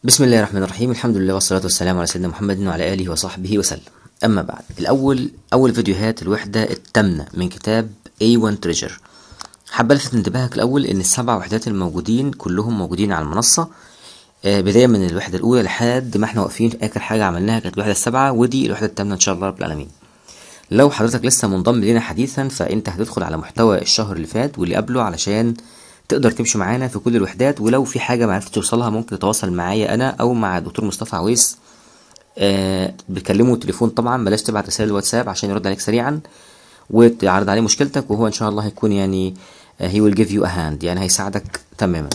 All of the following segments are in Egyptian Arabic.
بسم الله الرحمن الرحيم الحمد لله والصلاة والسلام على سيدنا محمد وعلى آله وصحبه وسلم أما بعد الأول أول فيديوهات الوحدة التامنة من كتاب A1 Treasure حابة ألفت انتباهك الأول إن السبع وحدات الموجودين كلهم موجودين على المنصة آه، بداية من الوحدة الأولى لحد ما احنا واقفين آخر حاجة عملناها كانت الوحدة السابعة ودي الوحدة التامنة إن شاء الله رب العالمين لو حضرتك لسه منضم لينا حديثا فأنت هتدخل على محتوى الشهر اللي فات واللي قبله علشان تقدر تمشي معانا في كل الوحدات ولو في حاجة معرفتش توصلها ممكن تتواصل معايا أنا أو مع دكتور مصطفى عويس آه بكلمه تليفون طبعا بلاش تبعت رسائل واتساب عشان يرد عليك سريعا وتعرض عليه مشكلتك وهو إن شاء الله هيكون يعني آه he will give you a hand يعني هيساعدك تماما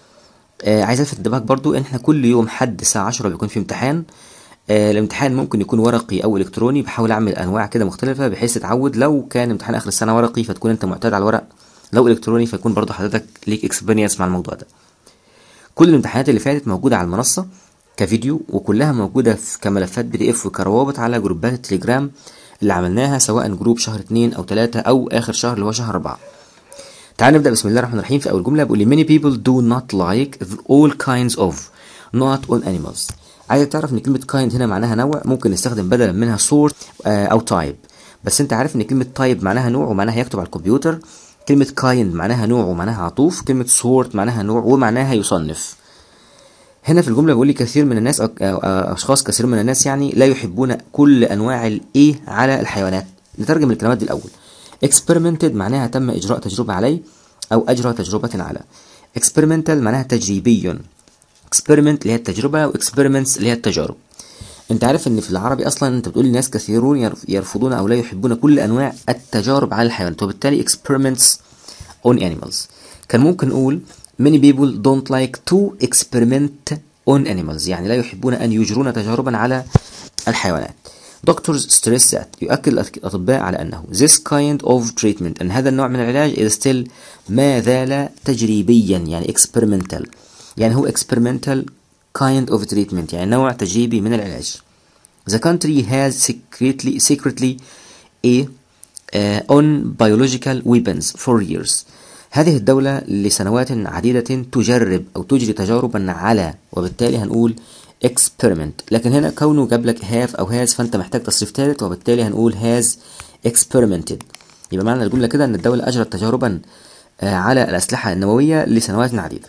آه عايز الفت انتباهك برضو ان احنا كل يوم حد الساعة 10 بيكون في امتحان آه الامتحان ممكن يكون ورقي او الكتروني بحاول اعمل انواع كده مختلفة بحيث تتعود لو كان امتحان اخر السنة ورقي فتكون انت معتاد على الورق لو الكتروني فيكون برضو حضرتك ليك اكسبيرينس مع الموضوع ده كل الامتحانات اللي فاتت موجودة على المنصة كفيديو وكلها موجودة في كملفات بي دي اف وكروابط على جروبات التليجرام اللي عملناها سواء جروب شهر اتنين او تلاتة او اخر شهر اللي هو شهر اربعة تعال نبدأ بسم الله الرحمن الرحيم في أول جملة بيقول لي many people do not like all kinds of not all animals عايزك تعرف إن كلمة kind هنا معناها نوع ممكن نستخدم بدلا منها sort آه، أو type بس أنت عارف إن كلمة type معناها نوع ومعناها يكتب على الكمبيوتر كلمة kind معناها نوع ومعناها عطوف كلمة sort معناها نوع ومعناها يصنف هنا في الجملة بيقول لي كثير من الناس أو أو أشخاص كثير من الناس يعني لا يحبون كل أنواع الإيه على الحيوانات نترجم الكلمات دي الأول experimented معناها تم إجراء تجربة عليه أو أجرى تجربة على experimental معناها تجريبي experiment اللي هي التجربة و experiments اللي هي التجارب انت عارف ان في العربي اصلا انت بتقول لناس كثيرون يرف- يرفضون او لا يحبون كل انواع التجارب على الحيوانات وبالتالي experiments on animals كان ممكن نقول many people don't like to experiment on animals يعني لا يحبون ان يجرون تجاربا على الحيوانات Doctors stress that يؤكد الأطباء على أنه this kind of treatment أن هذا النوع من العلاج is still ما زال تجريبيا يعني experimental يعني هو experimental kind of treatment يعني نوع تجريبي من العلاج The country has secretly secretly a uh, on biological weapons for years هذه الدولة لسنوات عديدة تجرب أو تجري تجاربا على وبالتالي هنقول experiment لكن هنا كونه جاب لك have أو has فأنت محتاج تصريف ثالث وبالتالي هنقول has experimented يبقى معنى الجملة كده أن الدولة أجرت تجاربا آه، على الأسلحة النووية لسنوات عديدة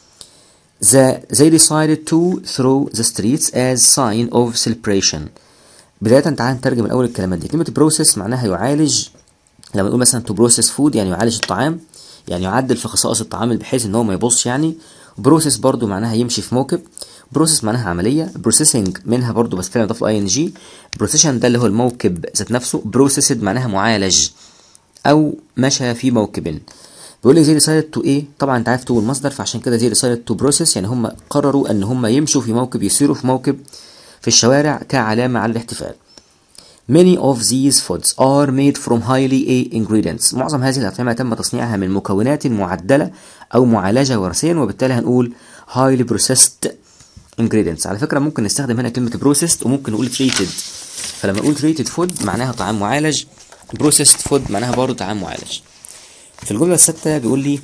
The, they decided to throw the streets as sign of celebration بداية تعال نترجم الأول الكلمات دي كلمة process معناها يعالج لما نقول مثلا to process food يعني يعالج الطعام يعني يعدل في خصائص الطعام بحيث ان هو ما يبص يعني بروسيس برضو معناها يمشي في موكب بروسيس معناها عملية بروسيسنج منها برضو بس فعلا ضاف له اي ان جي بروسيشن ده اللي هو الموكب ذات نفسه بروسيسد معناها معالج او مشى في موكب بيقول لك زي decided تو ايه طبعا انت عارف تو المصدر فعشان كده زي decided تو بروسيس يعني هم قرروا ان هم يمشوا في موكب يسيروا في موكب في الشوارع كعلامة على الاحتفال Many of these foods are made from highly A ingredients. معظم هذه الأطعمة تم تصنيعها من مكونات معدلة أو معالجة وراثيا وبالتالي هنقول highly processed ingredients. على فكرة ممكن نستخدم هنا كلمة processed وممكن نقول treated. فلما نقول treated food معناها طعام معالج processed food معناها برضه طعام معالج. في الجملة السادسة بيقول لي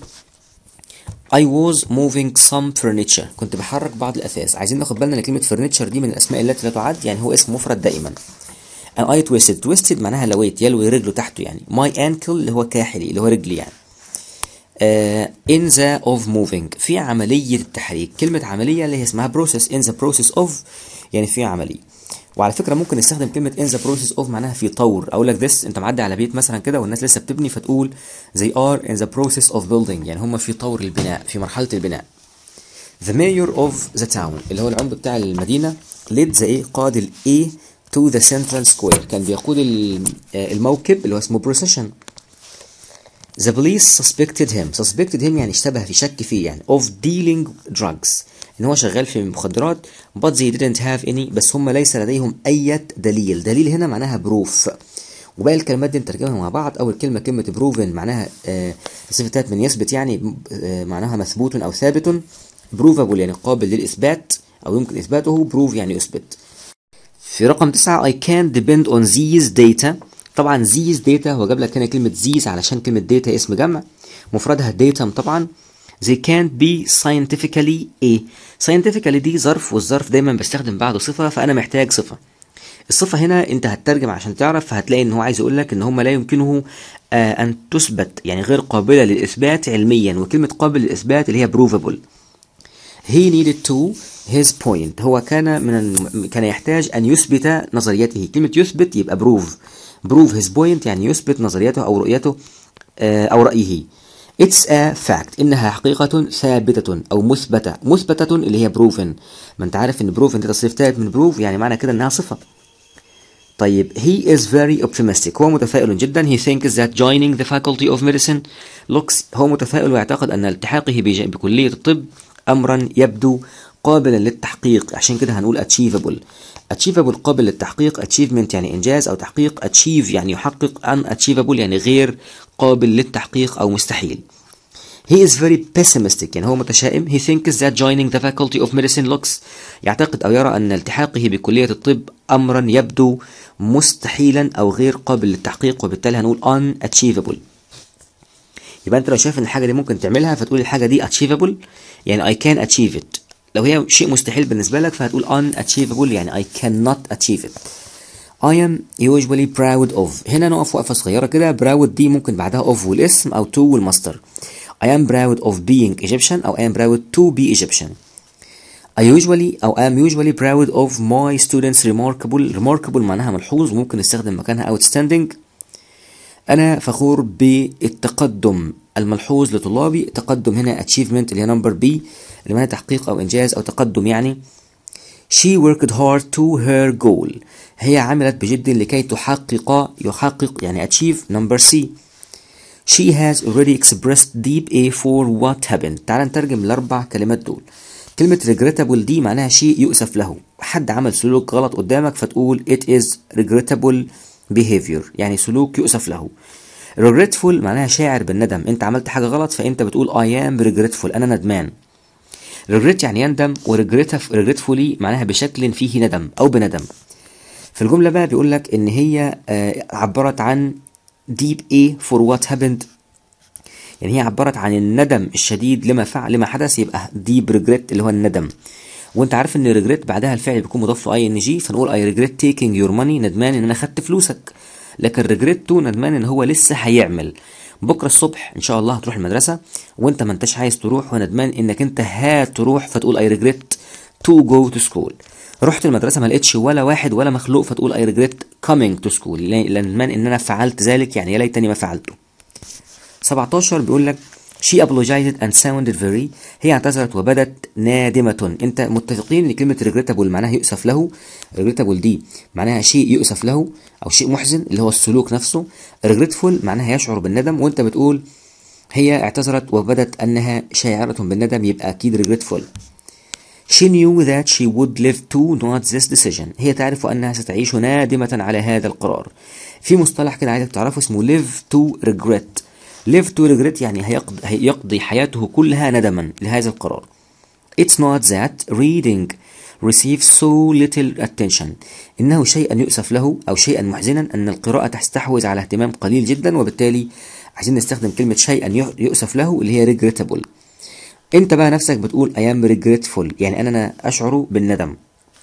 I was moving some furniture كنت بحرك بعض الأثاث عايزين ناخد بالنا إن كلمة furniture دي من الأسماء التي لا تعد يعني هو اسم مفرد دائما and I twisted twisted معناها لويت يلوي رجله تحته يعني my ankle اللي هو كاحلي اللي هو رجلي يعني uh, in the of moving في عملية التحريك كلمة عملية اللي هي اسمها process in the process of يعني في عملية وعلى فكرة ممكن نستخدم كلمة in the process of معناها في طور أقول لك this أنت معدي على بيت مثلا كده والناس لسه بتبني فتقول they are in the process of building يعني هم في طور البناء في مرحلة البناء The mayor of the town اللي هو العمده بتاع المدينة led the ايه قاد ال A to the central square كان بيقود ال- آه، الموكب اللي هو اسمه procession The police suspected him suspected him يعني اشتبه في شك فيه يعني of dealing drugs ان هو شغال في المخدرات but they didn't have any بس هم ليس لديهم اي دليل دليل هنا معناها بروف وباقي الكلمات دي نترجمها مع بعض اول كلمه كلمه بروفن معناها آه صفتات من يثبت يعني آه معناها مثبوت او ثابت بروفابل يعني قابل للاثبات او يمكن اثباته بروف يعني يثبت في رقم تسعة I can depend on these data طبعا these data هو جاب لك هنا كلمة these علشان كلمة data اسم جمع مفردها datum طبعا they can't be scientifically ايه scientifically دي ظرف والظرف دايما بستخدم بعده صفة فأنا محتاج صفة الصفة هنا انت هتترجم عشان تعرف فهتلاقي ان هو عايز يقول لك ان هم لا يمكنه آه ان تثبت يعني غير قابلة للإثبات علميا وكلمة قابل للإثبات اللي هي provable he needed to his point هو كان من الم... كان يحتاج أن يثبت نظريته كلمة يثبت يبقى prove prove his point يعني يثبت نظريته أو رؤيته آه أو رأيه It's a fact إنها حقيقة ثابتة أو مثبتة مثبتة اللي هي proven ما أنت عارف إن proven دي تصريف تالت من prove يعني معنى كده إنها صفة طيب he is very optimistic هو متفائل جدا he thinks that joining the faculty of medicine looks هو متفائل ويعتقد أن التحاقه بج- بكلية الطب أمرا يبدو قابلا للتحقيق عشان كده هنقول achievable achievable قابل للتحقيق achievement يعني إنجاز أو تحقيق achieve يعني يحقق unachievable يعني غير قابل للتحقيق أو مستحيل He is very pessimistic يعني هو متشائم he thinks that joining the faculty of medicine looks يعتقد أو يرى أن التحاقه بكلية الطب أمرا يبدو مستحيلا أو غير قابل للتحقيق وبالتالي هنقول unachievable يبقى أنت لو شايف أن الحاجة دي ممكن تعملها فتقول الحاجة دي achievable يعني I can achieve it لو هي شيء مستحيل بالنسبة لك فهتقول unachievable يعني I cannot achieve it I am usually proud of هنا نقف وقفة صغيرة كده proud دي ممكن بعدها of والاسم أو to والمصدر I am proud of being Egyptian أو I am proud to be Egyptian I usually أو am usually proud of my students remarkable remarkable معناها ملحوظ وممكن نستخدم مكانها outstanding أنا فخور بالتقدم الملحوظ لطلابي تقدم هنا achievement اللي هي number B اللي معناها تحقيق أو إنجاز أو تقدم يعني She worked hard to her goal هي عملت بجد لكي تحقق يحقق يعني achieve number C She has already expressed deep A for what happened تعال نترجم الأربع كلمات دول كلمة regrettable دي معناها شيء يؤسف له حد عمل سلوك غلط قدامك فتقول it is regrettable behavior يعني سلوك يؤسف له regretful معناها شاعر بالندم انت عملت حاجة غلط فانت بتقول I am regretful انا ندمان regret يعني يندم و regretfully معناها بشكل فيه ندم او بندم في الجملة بقى بيقول لك ان هي آه، عبرت عن deep A for what happened يعني هي عبرت عن الندم الشديد لما فعل لما حدث يبقى deep regret اللي هو الندم وانت عارف ان regret بعدها الفعل بيكون مضاف له اي ان جي فنقول I regret taking your money ندمان ان انا خدت فلوسك لكن regret to ندمان ان هو لسه هيعمل بكره الصبح ان شاء الله هتروح المدرسه وانت ما انتش عايز تروح وندمان انك انت هتروح فتقول I regret to go to school رحت المدرسه ما لقيتش ولا واحد ولا مخلوق فتقول I regret coming to school لان ندمان ان انا فعلت ذلك يعني يا ليتني ما فعلته 17 بيقول لك she apologized and sounded very هي اعتذرت وبدت نادمة انت متفقين ان كلمة regrettable معناها يؤسف له regrettable دي معناها شيء يؤسف له او شيء محزن اللي هو السلوك نفسه regretful معناها يشعر بالندم وانت بتقول هي اعتذرت وبدت انها شاعرة بالندم يبقى اكيد regretful She knew that she would live to not this decision. هي تعرف أنها ستعيش نادمة على هذا القرار. في مصطلح كده عايزك تعرفه اسمه live to regret. live to regret يعني هيقضي, هيقضي حياته كلها ندما لهذا القرار. It's not that reading receives so little attention. إنه شيئا يؤسف له أو شيئا محزنا أن القراءة تستحوذ على اهتمام قليل جدا وبالتالي عايزين نستخدم كلمة شيئا يؤسف له اللي هي regrettable. انت بقى نفسك بتقول I am regretful يعني انا اشعر بالندم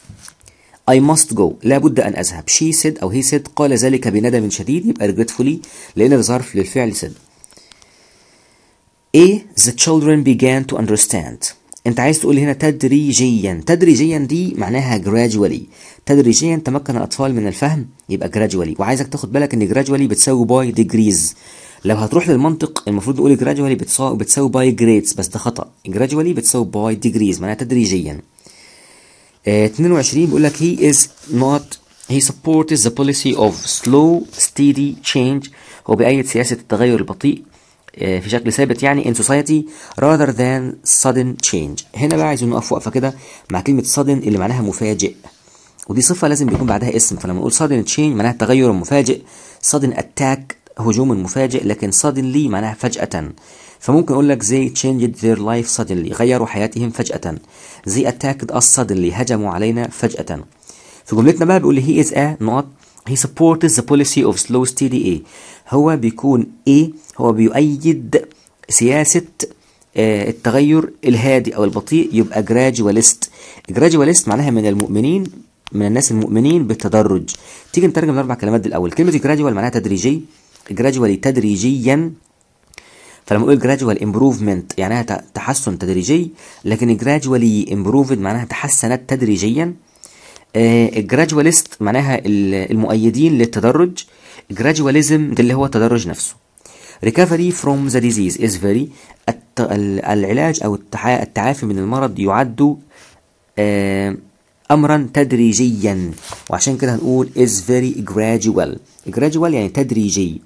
I must go لابد ان اذهب she said او he said قال ذلك بندم شديد يبقى regretfully لان ده ظرف للفعل said A the children began to understand انت عايز تقول هنا تدريجيا تدريجيا دي معناها gradually تدريجيا تمكن الاطفال من الفهم يبقى gradually وعايزك تاخد بالك ان gradually بتساوي باي degrees لو هتروح للمنطق المفروض نقول gradually بتساوي بتساوي باي جريدز بس ده خطأ gradually بتساوي باي degrees معناها تدريجيا آه 22 بيقول لك he is not he supports the policy of slow steady change هو بأيد سياسة التغير البطيء آه في شكل ثابت يعني in society rather than sudden change هنا بقى عايزين نقف وقفة كده مع كلمة sudden اللي معناها مفاجئ ودي صفة لازم بيكون بعدها اسم فلما نقول sudden change معناها تغير مفاجئ sudden attack هجوم مفاجئ لكن suddenly معناها فجأة فممكن أقول لك they changed their life suddenly غيروا حياتهم فجأة they attacked us suddenly هجموا علينا فجأة في جملتنا بقى بيقول لي he is a not he supports the policy of slow steady A هو بيكون A هو بيؤيد سياسة آه التغير الهادئ او البطيء يبقى gradualist gradualist معناها من المؤمنين من الناس المؤمنين بالتدرج تيجي نترجم الاربع كلمات دي الاول كلمه gradual معناها تدريجي gradually تدريجيا فلما اقول gradual improvement يعني تحسن تدريجي لكن gradually improved معناها تحسنت تدريجيا gradualist معناها المؤيدين للتدرج gradualism ده اللي هو التدرج نفسه recovery from the disease is very العلاج او التعافي من المرض يعد امرا تدريجيا وعشان كده هنقول is very gradual gradual يعني تدريجي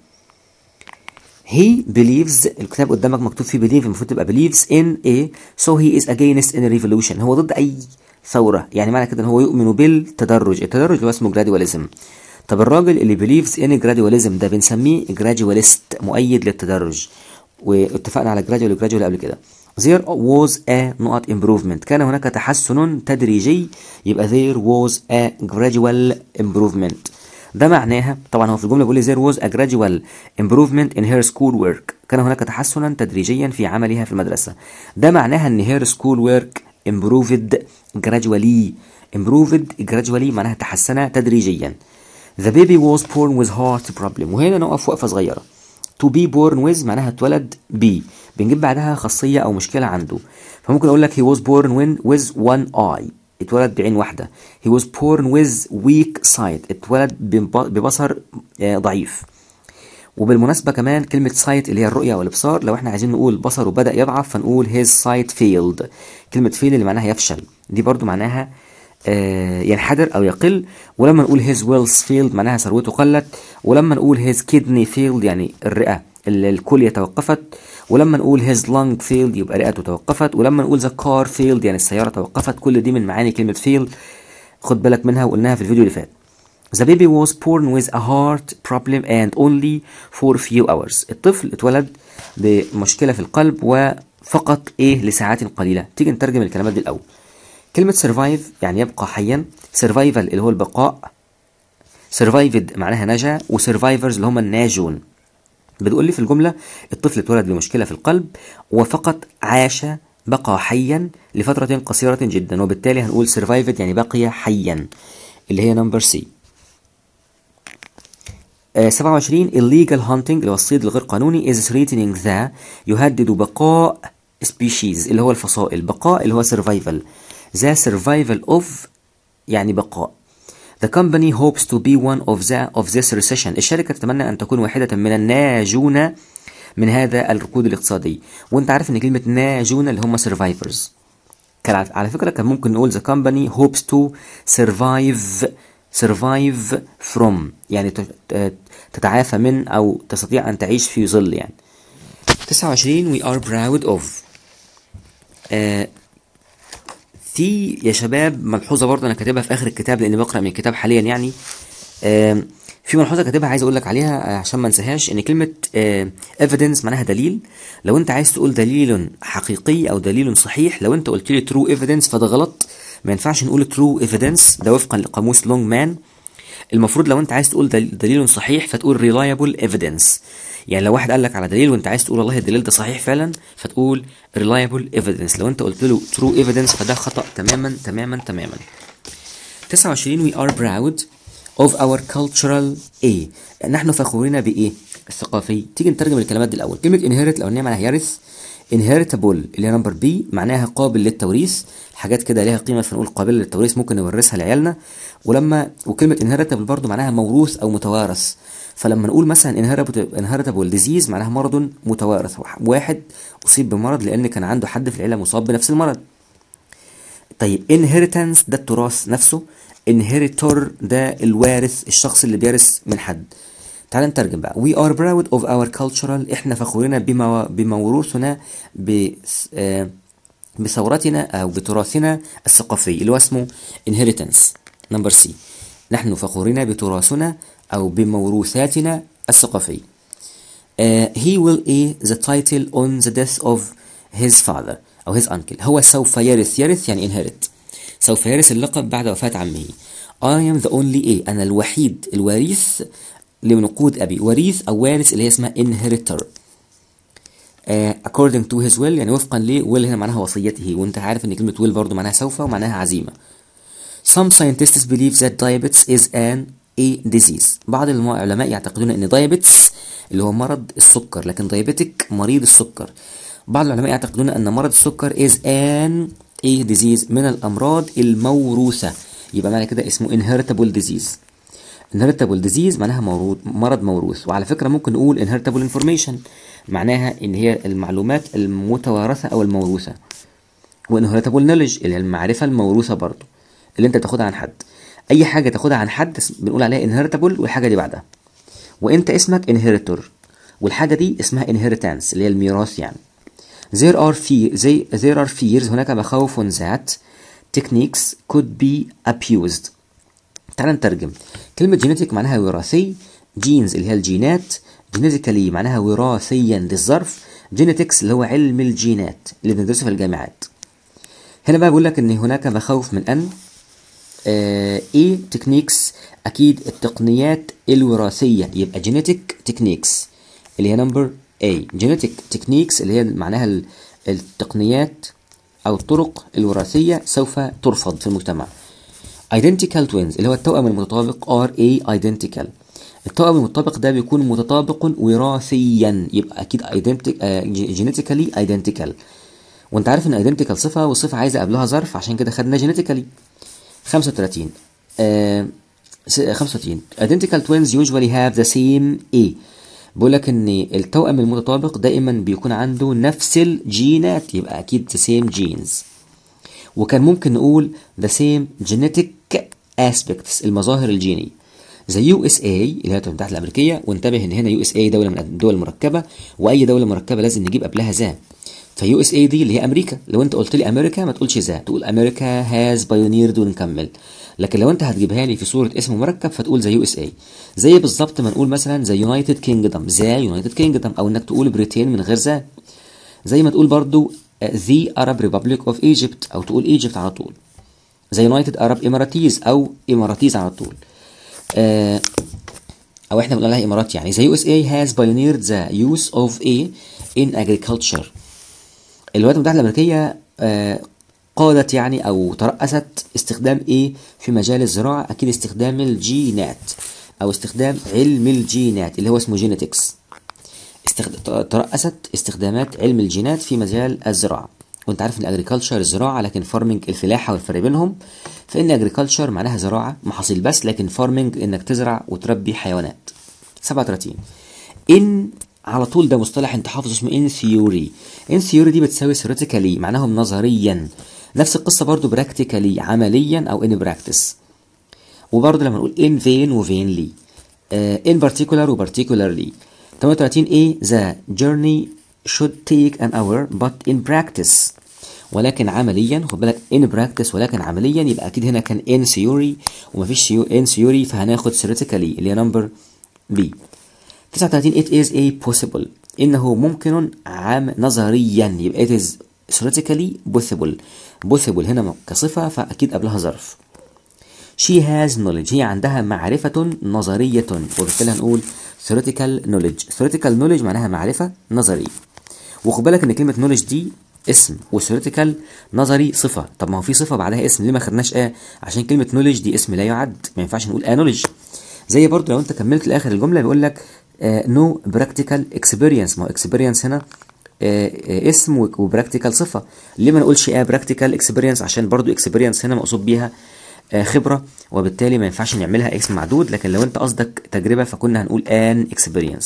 he believes الكتاب قدامك مكتوب فيه believe المفروض تبقى believes in a so he is against any revolution هو ضد اي ثورة يعني معنى كده ان هو يؤمن بالتدرج التدرج اللي هو اسمه gradualism طب الراجل اللي believes in gradualism ده بنسميه gradualist مؤيد للتدرج واتفقنا على gradual gradual قبل كده there was a نقط improvement كان هناك تحسن تدريجي يبقى there was a gradual improvement ده معناها طبعا هو في الجمله بيقول لي there was a gradual improvement in her school work كان هناك تحسنا تدريجيا في عملها في المدرسه ده معناها ان her school work improved gradually improved gradually معناها تحسن تدريجيا the baby was born with heart problem وهنا نقف وقفه صغيره to be born with معناها اتولد بي بنجيب بعدها خاصيه او مشكله عنده فممكن اقول لك he was born when with one eye اتولد بعين واحدة he was born with weak sight اتولد ببصر ضعيف وبالمناسبة كمان كلمة sight اللي هي الرؤية والإبصار لو احنا عايزين نقول بصره بدأ يضعف فنقول his sight failed كلمة fail اللي معناها يفشل دي برضو معناها آه ينحدر أو يقل ولما نقول his wealth failed معناها ثروته قلت ولما نقول his kidney failed يعني الرئة الكلية توقفت ولما نقول his lung failed يبقى رئته توقفت ولما نقول the car failed يعني السيارة توقفت كل دي من معاني كلمة failed خد بالك منها وقلناها في الفيديو اللي فات The baby was born with a heart problem and only for few hours الطفل اتولد بمشكلة في القلب وفقط ايه لساعات قليلة تيجي نترجم الكلمات دي الأول كلمة survive يعني يبقى حيا survival اللي هو البقاء survived معناها نجا وsurvivors اللي هم الناجون بتقول لي في الجملة الطفل اتولد بمشكلة في القلب وفقط عاش بقى حيا لفترة قصيرة جدا وبالتالي هنقول survived يعني بقي حيا اللي هي نمبر سي 27 illegal hunting اللي هو الصيد الغير قانوني is threatening the يهدد بقاء species اللي هو الفصائل بقاء اللي هو survival the survival of يعني بقاء The company hopes to be one of the of this recession. الشركة تتمنى أن تكون واحدة من الناجون من هذا الركود الاقتصادي. وأنت عارف إن كلمة ناجون اللي هم survivors. كان على فكرة كان ممكن نقول the company hopes to survive survive from يعني تتعافى من أو تستطيع أن تعيش في ظل يعني. 29 we are proud of. آه في يا شباب ملحوظه برضه انا كاتبها في اخر الكتاب لاني بقرا من الكتاب حاليا يعني في ملحوظه كاتبها عايز اقول لك عليها عشان ما انساهاش ان كلمه evidence معناها دليل لو انت عايز تقول دليل حقيقي او دليل صحيح لو انت قلت لي true evidence فده غلط ما ينفعش نقول true evidence ده وفقا لقاموس لونج مان المفروض لو انت عايز تقول دليل صحيح فتقول reliable evidence يعني لو واحد قال لك على دليل وانت عايز تقول والله الدليل ده صحيح فعلا فتقول reliable evidence لو انت قلت له true evidence فده خطأ تماما تماما تماما 29 we are proud of our cultural A نحن فخورين بإيه الثقافي تيجي نترجم الكلمات دي الأول كلمة inherit الأولانية معناها يرث inheritable اللي هي نمبر بي معناها قابل للتوريث حاجات كده ليها قيمة فنقول قابلة للتوريث ممكن نورثها لعيالنا ولما وكلمة inheritable برضو معناها موروث أو متوارث فلما نقول مثلا inheritable disease معناها مرض متوارث واحد أصيب بمرض لأن كان عنده حد في العيلة مصاب بنفس المرض طيب inheritance ده التراث نفسه inheritor ده الوارث الشخص اللي بيرث من حد تعال نترجم بقى we are proud of our cultural احنا فخورين بما بموروثنا ب بثورتنا او بتراثنا الثقافي اللي هو اسمه inheritance نمبر سي نحن فخورين بتراثنا او بموروثاتنا الثقافي uh, he will a the title on the death of his father او his uncle هو سوف يرث يرث يعني inherit سوف يرث اللقب بعد وفاة عمه I am the only a أنا الوحيد الوريث لنقود أبي وريث أو وارث اللي هي اسمها inheritor آه according to his will يعني وفقا ل will هنا معناها وصيته وانت عارف ان كلمة will برضو معناها سوف ومعناها عزيمة Some scientists believe that diabetes is an a disease بعض العلماء يعتقدون ان diabetes اللي هو مرض السكر لكن diabetic مريض السكر بعض العلماء يعتقدون ان مرض السكر is an a disease من الامراض الموروثة يبقى معنى كده اسمه inheritable disease inheritable disease معناها مرض مرض موروث وعلى فكرة ممكن نقول inheritable information معناها ان هي المعلومات المتوارثة او الموروثة وinheritable knowledge اللي هي المعرفة الموروثة برضو اللي انت تاخدها عن حد اي حاجة تاخدها عن حد بنقول عليها inheritable والحاجة دي بعدها وانت اسمك inheritor والحاجة دي اسمها inheritance اللي هي الميراث يعني there are fear زي there are fears هناك مخاوف that techniques could be abused تعال نترجم كلمة جينيتيك معناها وراثي جينز اللي هي الجينات جينيتيكالي معناها وراثيا للظرف جينيتكس اللي هو علم الجينات اللي بندرسه في الجامعات هنا بقى بيقول لك ان هناك مخاوف من ان آه ايه تكنيكس اكيد التقنيات الوراثيه يبقى جينيتيك تكنيكس اللي هي نمبر A جينيتيك تكنيكس اللي هي معناها التقنيات او الطرق الوراثيه سوف ترفض في المجتمع identical twins اللي هو التوأم المتطابق are a identical التوأم المتطابق ده بيكون متطابق وراثيا يبقى اكيد identical uh, genetically identical وانت عارف ان identical صفه والصفه عايزه قبلها ظرف عشان كده خدنا genetically 35 آه 35 identical twins usually have the same A بيقول لك ان التوأم المتطابق دائما بيكون عنده نفس الجينات يبقى اكيد the same genes وكان ممكن نقول the same genetic aspects المظاهر الجينية زي يو اس اي اللي هي الولايات المتحدة الأمريكية وانتبه إن هنا يو اس اي دولة من الدول المركبة وأي دولة مركبة لازم نجيب قبلها ذا فيو اس اي دي اللي هي أمريكا لو أنت قلت لي أمريكا ما تقولش ذا تقول أمريكا هاز بايونيرد ونكمل لكن لو أنت هتجيبها لي في صورة اسم مركب فتقول زي يو اس اي زي بالظبط ما نقول مثلا زي يونايتد كينجدم ذا يونايتد كينجدم أو إنك تقول بريتين من غير ذا زي ما تقول برضو The Arab Republic of Egypt أو تقول Egypt على طول زي United Arab Emirates أو إماراتيز على طول آه أو إحنا بنقول لها إمارات يعني زي USA has pioneered the use of A in agriculture الولايات المتحدة الأمريكية آه قادت يعني أو ترأست استخدام A في مجال الزراعة أكيد استخدام الجينات أو استخدام علم الجينات اللي هو اسمه جينيتكس استخد... ترأست استخدامات علم الجينات في مجال الزراعة وانت عارف ان اجريكلتشر الزراعة لكن فارمنج الفلاحة والفرق بينهم فان اجريكلتشر معناها زراعة محاصيل بس لكن فارمنج انك تزرع وتربي حيوانات 37 ان على طول ده مصطلح انت حافظه اسمه ان ثيوري ان ثيوري دي بتساوي ثيوريتيكالي معناهم نظريا نفس القصة برضو براكتيكالي عمليا او ان براكتس وبرضو لما نقول ان فين وفينلي ان بارتيكولار وبارتيكولارلي 38 A the journey should take an hour but in practice ولكن عمليا خد بالك in practice ولكن عمليا يبقى اكيد هنا كان in theory ومفيش in theory فهناخد theoretically اللي هي نمبر B 39 it is a possible انه ممكن عام نظريا يبقى it is theoretically possible possible هنا كصفة فاكيد قبلها ظرف she has knowledge هي عندها معرفة نظرية وبالتالي هنقول theoretical knowledge theoretical knowledge معناها معرفة نظرية وخد بالك ان كلمة knowledge دي اسم وtheoretical نظري صفة طب ما هو في صفة بعدها اسم ليه ما خدناش اه عشان كلمة knowledge دي اسم لا يعد ما ينفعش نقول اه knowledge زي برضو لو انت كملت لاخر الجملة بيقول لك آه no practical experience ما هو experience هنا آه آه اسم وبراكتيكال صفة ليه ما نقولش اه practical experience عشان برضو experience هنا مقصود بيها خبرة وبالتالي ما ينفعش نعملها اسم معدود لكن لو انت قصدك تجربة فكنا هنقول an experience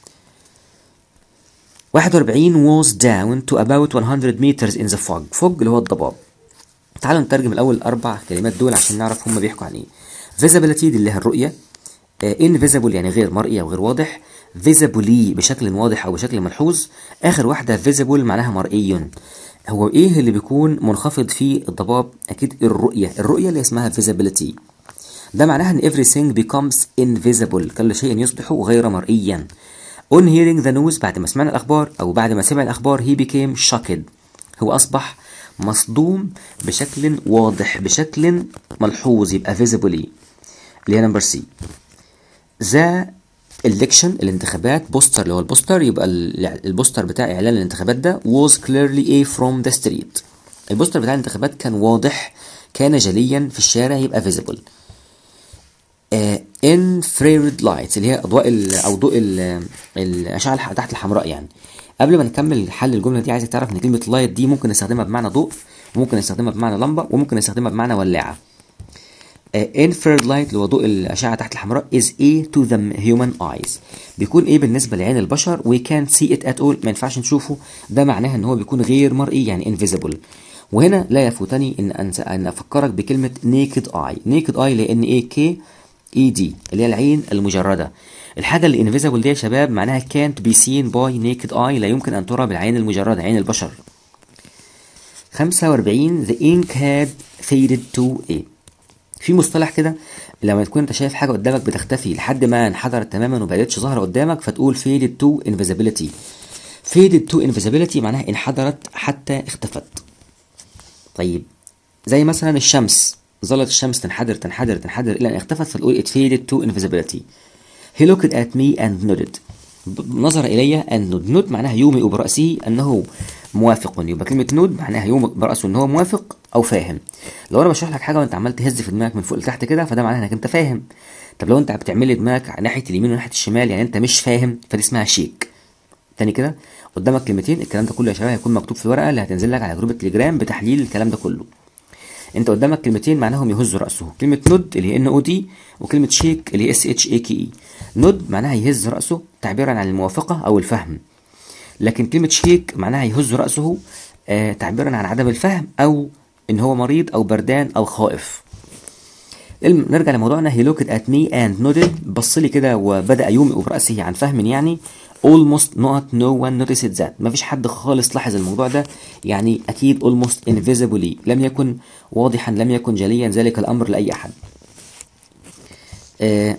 41 was down to about 100 meters in the fog fog اللي هو الضباب تعالوا نترجم الأول الأربع كلمات دول عشان نعرف هم بيحكوا عن إيه visibility دي اللي هي الرؤية invisible يعني غير مرئي أو غير واضح visibly بشكل واضح أو بشكل ملحوظ آخر واحدة visible معناها مرئي هو ايه اللي بيكون منخفض في الضباب اكيد الرؤيه الرؤيه اللي اسمها visibility ده معناها ان everything becomes invisible كل شيء يصبح غير مرئيا on hearing the news بعد ما سمعنا الاخبار او بعد ما سمع الاخبار he became shocked هو اصبح مصدوم بشكل واضح بشكل ملحوظ يبقى visibly اللي هي نمبر سي the election الانتخابات بوستر اللي هو البوستر يبقى ال- البوستر بتاع اعلان الانتخابات ده was clearly a from the street البوستر بتاع الانتخابات كان واضح كان جليا في الشارع يبقى visible آه infrared lights اللي هي اضواء ال- او ضوء ال- الاشعه الح- تحت الحمراء يعني قبل ما نكمل حل الجمله دي عايزك تعرف ان كلمه لايت دي ممكن نستخدمها بمعنى ضوء وممكن نستخدمها بمعنى لمبه وممكن نستخدمها بمعنى ولاعه infrared light اللي هو ضوء الأشعة تحت الحمراء is A to the human eyes بيكون إيه بالنسبة لعين البشر we can't see it at all ما ينفعش نشوفه ده معناها إن هو بيكون غير مرئي يعني invisible وهنا لا يفوتني إن أنس أن أفكرك بكلمة naked eye naked eye لأن إيه K E D اللي هي العين المجردة الحاجة اللي invisible دي يا شباب معناها can't be seen by naked eye لا يمكن أن ترى بالعين المجردة عين البشر 45 the ink had faded to A في مصطلح كده لما تكون انت شايف حاجه قدامك بتختفي لحد ما انحدرت تماما وما بقتش ظاهره قدامك فتقول faded to invisibility faded to invisibility معناها انحدرت حتى اختفت طيب زي مثلا الشمس ظلت الشمس تنحدر تنحدر تنحدر الى ان اختفت فتقول it faded to invisibility he looked at me and nodded ب- نظر الي and nod nod معناها يومئ براسه انه موافق يبقى كلمه نود معناها يومئ براسه ان هو موافق او فاهم لو انا بشرح لك حاجه وانت عمال تهز في دماغك من فوق لتحت كده فده معناها انك انت فاهم طب لو انت بتعمل لي دماغك ناحيه اليمين وناحيه الشمال يعني انت مش فاهم فدي اسمها شيك تاني كده قدامك كلمتين الكلام ده كله يا شباب هيكون مكتوب في الورقه اللي هتنزل لك على جروب التليجرام بتحليل الكلام ده كله انت قدامك كلمتين معناهم يهز راسه كلمه نود اللي هي ان او دي وكلمه شيك اللي هي اس اتش اي كي اي نود معناها يهز راسه تعبيرا عن الموافقه او الفهم لكن كلمه شيك معناها يهز راسه آه تعبيرا عن عدم الفهم او ان هو مريض او بردان او خائف الم- نرجع لموضوعنا he looked at me and nodded بص لي كده وبدأ يومئ برأسه عن فهم يعني almost not no one noticed that مفيش حد خالص لاحظ الموضوع ده يعني أكيد almost invisibly لم يكن واضحا لم يكن جليا ذلك الأمر لأي أحد آه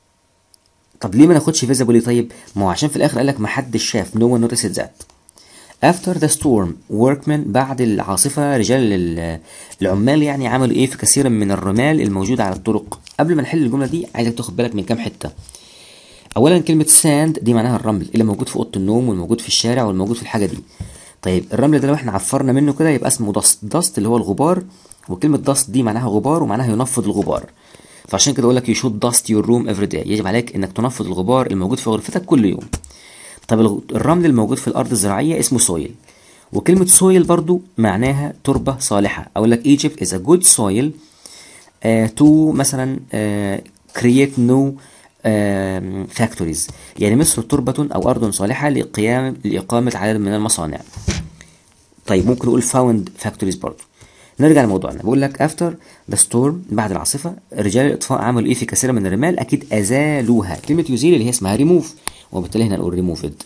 طب ليه ما ناخدش visibly طيب ما هو عشان في الآخر قال لك ما حدش شاف no one noticed that After the storm workmen بعد العاصفة رجال ال- العمال يعني عملوا ايه في كثير من الرمال الموجودة على الطرق قبل ما نحل الجملة دي عايزك تاخد بالك من كام حتة اولا كلمة ساند دي معناها الرمل اللي موجود في اوضة النوم والموجود في الشارع والموجود في الحاجة دي طيب الرمل ده لو احنا عفرنا منه كده يبقى اسمه دست دست اللي هو الغبار وكلمة دست دي معناها غبار ومعناها ينفض الغبار فعشان كده اقول لك you should dust your room every day يجب عليك انك تنفض الغبار الموجود في غرفتك كل يوم طب الغ- الرمل الموجود في الارض الزراعيه اسمه سويل وكلمه سويل برضو معناها تربه صالحه اقول لك Egypt is a good soil uh, to مثلا uh, create new uh, factories يعني مصر تربة أو أرض صالحة لقيام لإقامة عدد من المصانع طيب ممكن نقول found factories برضو نرجع لموضوعنا بقول لك after the storm بعد العاصفة رجال الإطفاء عملوا إيه في كثير من الرمال أكيد أزالوها كلمة يزيل اللي هي اسمها remove وبالتالي هنا نقول removed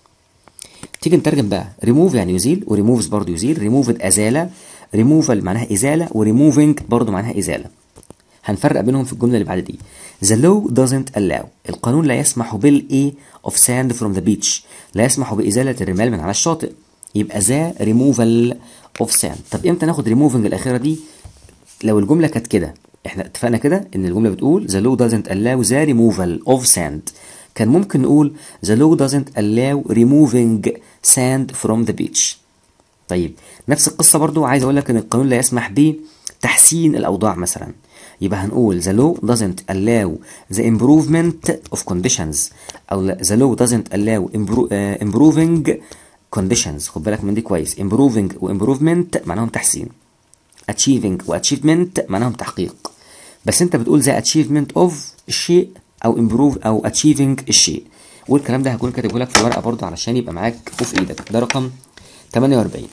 تيجي نترجم بقى remove يعني يزيل وريموفز برضو يزيل removed أزالة removal معناها إزالة وريموفينج برضو معناها إزالة هنفرق بينهم في الجملة اللي بعد دي The law doesn't allow القانون لا يسمح بالإيه of sand from the beach لا يسمح بإزالة الرمال من على الشاطئ يبقى ذا removal of sand طب امتى ناخد removing الأخيرة دي لو الجملة كانت كده احنا اتفقنا كده ان الجملة بتقول the law doesn't allow the removal of sand كان ممكن نقول the law doesn't allow removing sand from the beach طيب نفس القصة برضو عايز اقول لك ان القانون لا يسمح بتحسين الاوضاع مثلا يبقى هنقول the law doesn't allow the improvement of conditions او the law doesn't allow impro- آه, improving conditions خد بالك من دي كويس improving و improvement معناهم تحسين achieving و achievement معناهم تحقيق بس انت بتقول the achievement of الشيء او improve او achieving الشيء والكلام ده هكون كاتبه لك في ورقه برضه علشان يبقى معاك وفي ايدك ده رقم 48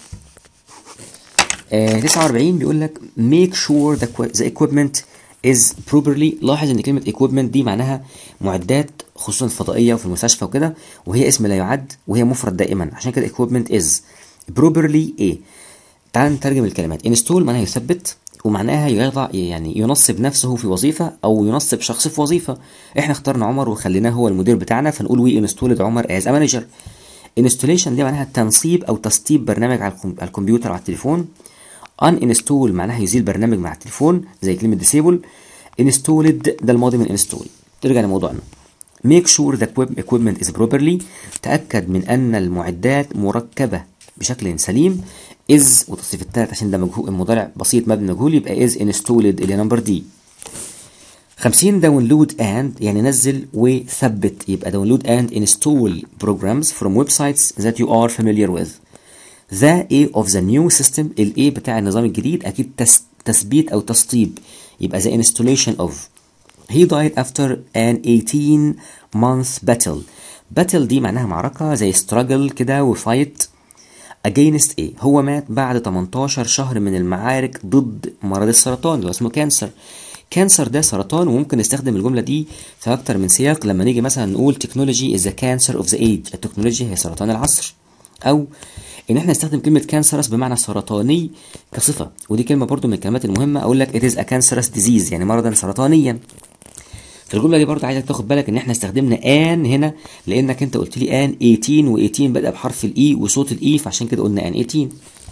آه 49 بيقول لك make sure the, the equipment is properly لاحظ ان كلمه equipment دي معناها معدات خصوصا الفضائيه وفي المستشفى وكده وهي اسم لا يعد وهي مفرد دائما عشان كده equipment is properly ايه تعال نترجم الكلمات install معناها يثبت ومعناها يضع يعني ينصب نفسه في وظيفة أو ينصب شخص في وظيفة احنا اخترنا عمر وخليناه هو المدير بتاعنا فنقول وي انستولد عمر از مانجر انستوليشن دي معناها تنصيب أو تسطيب برنامج على الكم- على الكمبيوتر على التليفون ان انستول معناها يزيل برنامج مع التليفون زي كلمة disable انستولد ده الماضي من انستول ترجع لموضوعنا make sure the equip- equipment is properly تأكد من أن المعدات مركبة بشكل سليم is وتصريف التالت عشان ده مجهول المضارع بسيط مبني مجهول يبقى is installed اللي نمبر دي 50 داونلود اند يعني نزل وثبت يبقى داونلود اند انستول programs from websites that you are familiar with the A of the new system ال A بتاع النظام الجديد اكيد تس تثبيت او تسطيب يبقى the installation of he died after an 18 month battle battle دي معناها معركة زي struggle كده وفايت against A هو مات بعد 18 شهر من المعارك ضد مرض السرطان اللي هو اسمه كانسر كانسر ده سرطان وممكن نستخدم الجملة دي في أكتر من سياق لما نيجي مثلا نقول technology is the cancer of the age التكنولوجيا هي سرطان العصر أو إن إحنا نستخدم كلمة cancerous بمعنى سرطاني كصفة ودي كلمة برضو من الكلمات المهمة أقول لك it is a cancerous disease يعني مرضا سرطانيا في الجمله دي برضه عايزك تاخد بالك ان احنا استخدمنا ان هنا لانك انت قلت لي ان 18 و18 بدا بحرف الاي وصوت الاي فعشان كده قلنا ان 18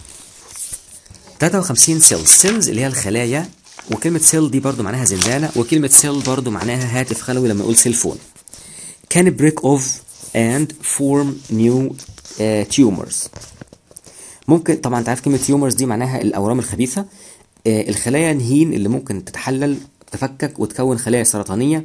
53 سيل سيلز اللي هي الخلايا وكلمه سيل دي برضه معناها زنزانه وكلمه سيل برضه معناها هاتف خلوي لما نقول سيلفون can break off and form new uh, tumors ممكن طبعا انت عارف كلمه تيومرز دي معناها الاورام الخبيثه آه، الخلايا نهين اللي ممكن تتحلل تفكك وتكون خلايا سرطانيه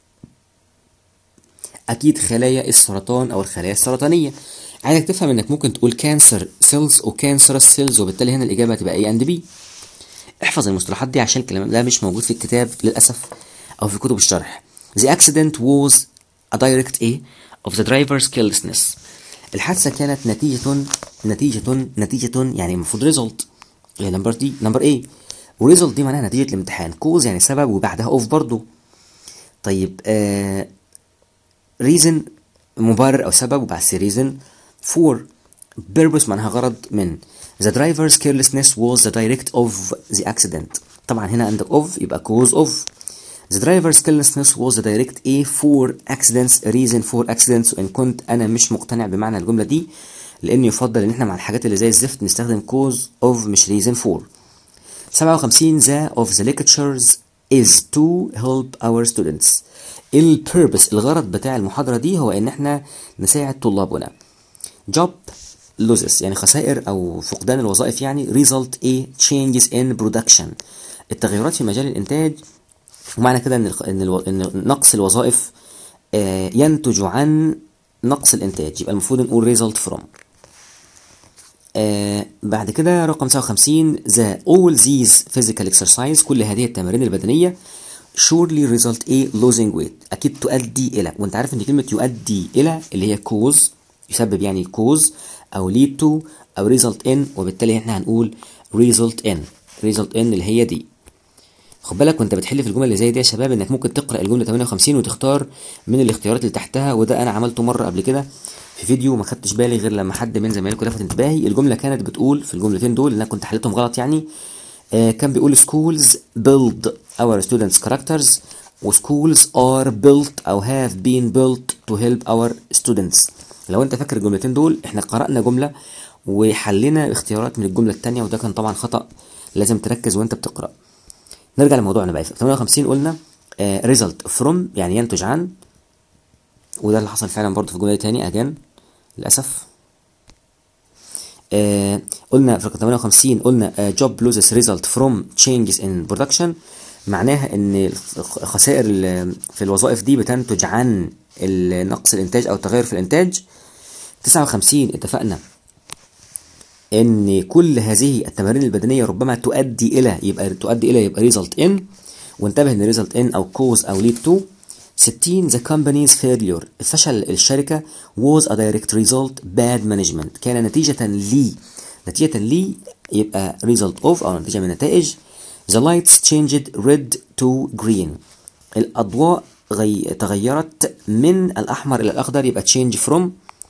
اكيد خلايا السرطان او الخلايا السرطانيه عايزك تفهم انك ممكن تقول كانسر سيلز وكانسرس سيلز وبالتالي هنا الاجابه هتبقى اي اند بي احفظ المصطلحات دي عشان الكلام ده مش موجود في الكتاب للاسف او في كتب الشرح The accident was a direct A of the driver's carelessness الحادثة كانت نتيجة نتيجة نتيجة يعني المفروض ريزلت اللي نمبر دي نمبر ايه وريزلت دي معناها نتيجة الامتحان كوز يعني سبب وبعدها اوف برضو طيب آه ريزن مبرر او سبب وبعد ريزن فور purpose معناها غرض من the driver's carelessness was the direct of the accident طبعا هنا عندك of يبقى cause of the driver's carelessness was the direct A for accidents reason for accidents وإن كنت أنا مش مقتنع بمعنى الجملة دي لأن يفضل إن إحنا مع الحاجات اللي زي الزفت نستخدم cause of مش reason for 57 the of the lectures is to help our students البيربس الغرض بتاع المحاضرة دي هو إن إحنا نساعد طلابنا job losses يعني خسائر أو فقدان الوظائف يعني result a changes in production التغيرات في مجال الإنتاج ومعنى كده إن الخ- إن, الو... إن نقص الوظائف آه، ينتج عن نقص الإنتاج يبقى المفروض نقول result from آه بعد كده رقم 59 the all these physical exercise كل هذه التمارين البدنية surely result a losing weight أكيد تؤدي إلى وأنت عارف إن كلمة يؤدي إلى اللي هي cause يسبب يعني cause أو lead to أو result in وبالتالي إحنا هنقول result in result in اللي هي دي خد بالك وانت بتحل في الجمل اللي زي دي يا شباب انك ممكن تقرا الجمله 58 وتختار من الاختيارات اللي تحتها وده انا عملته مره قبل كده في فيديو ما خدتش بالي غير لما حد من زمايلكم لفت انتباهي الجمله كانت بتقول في الجملتين دول اللي انا كنت حليتهم غلط يعني آه كان بيقول schools build our students characters و schools are built او have been built to help our students لو انت فاكر الجملتين دول احنا قرأنا جملة وحلينا اختيارات من الجملة التانية وده كان طبعا خطأ لازم تركز وانت بتقرأ نرجع لموضوعنا بقى في 58 قلنا آه result from يعني ينتج عن وده اللي حصل فعلا برضه في الجمله دي تاني اجان للاسف آه قلنا في رقم 58 قلنا آه job losses result from changes in production معناها ان الخسائر ال- في الوظائف دي بتنتج عن ال- نقص الانتاج او التغير في الانتاج 59 اتفقنا ان كل هذه التمارين البدنيه ربما تؤدي الى يبقى تؤدي الى يبقى result in وانتبه ان result in او cause او lead to 60 the company's failure فشل الشركه was a direct result bad management كان نتيجه لي نتيجه لي يبقى result of او نتيجه من نتائج the lights changed red to green الاضواء غي... تغيرت من الاحمر الى الاخضر يبقى change from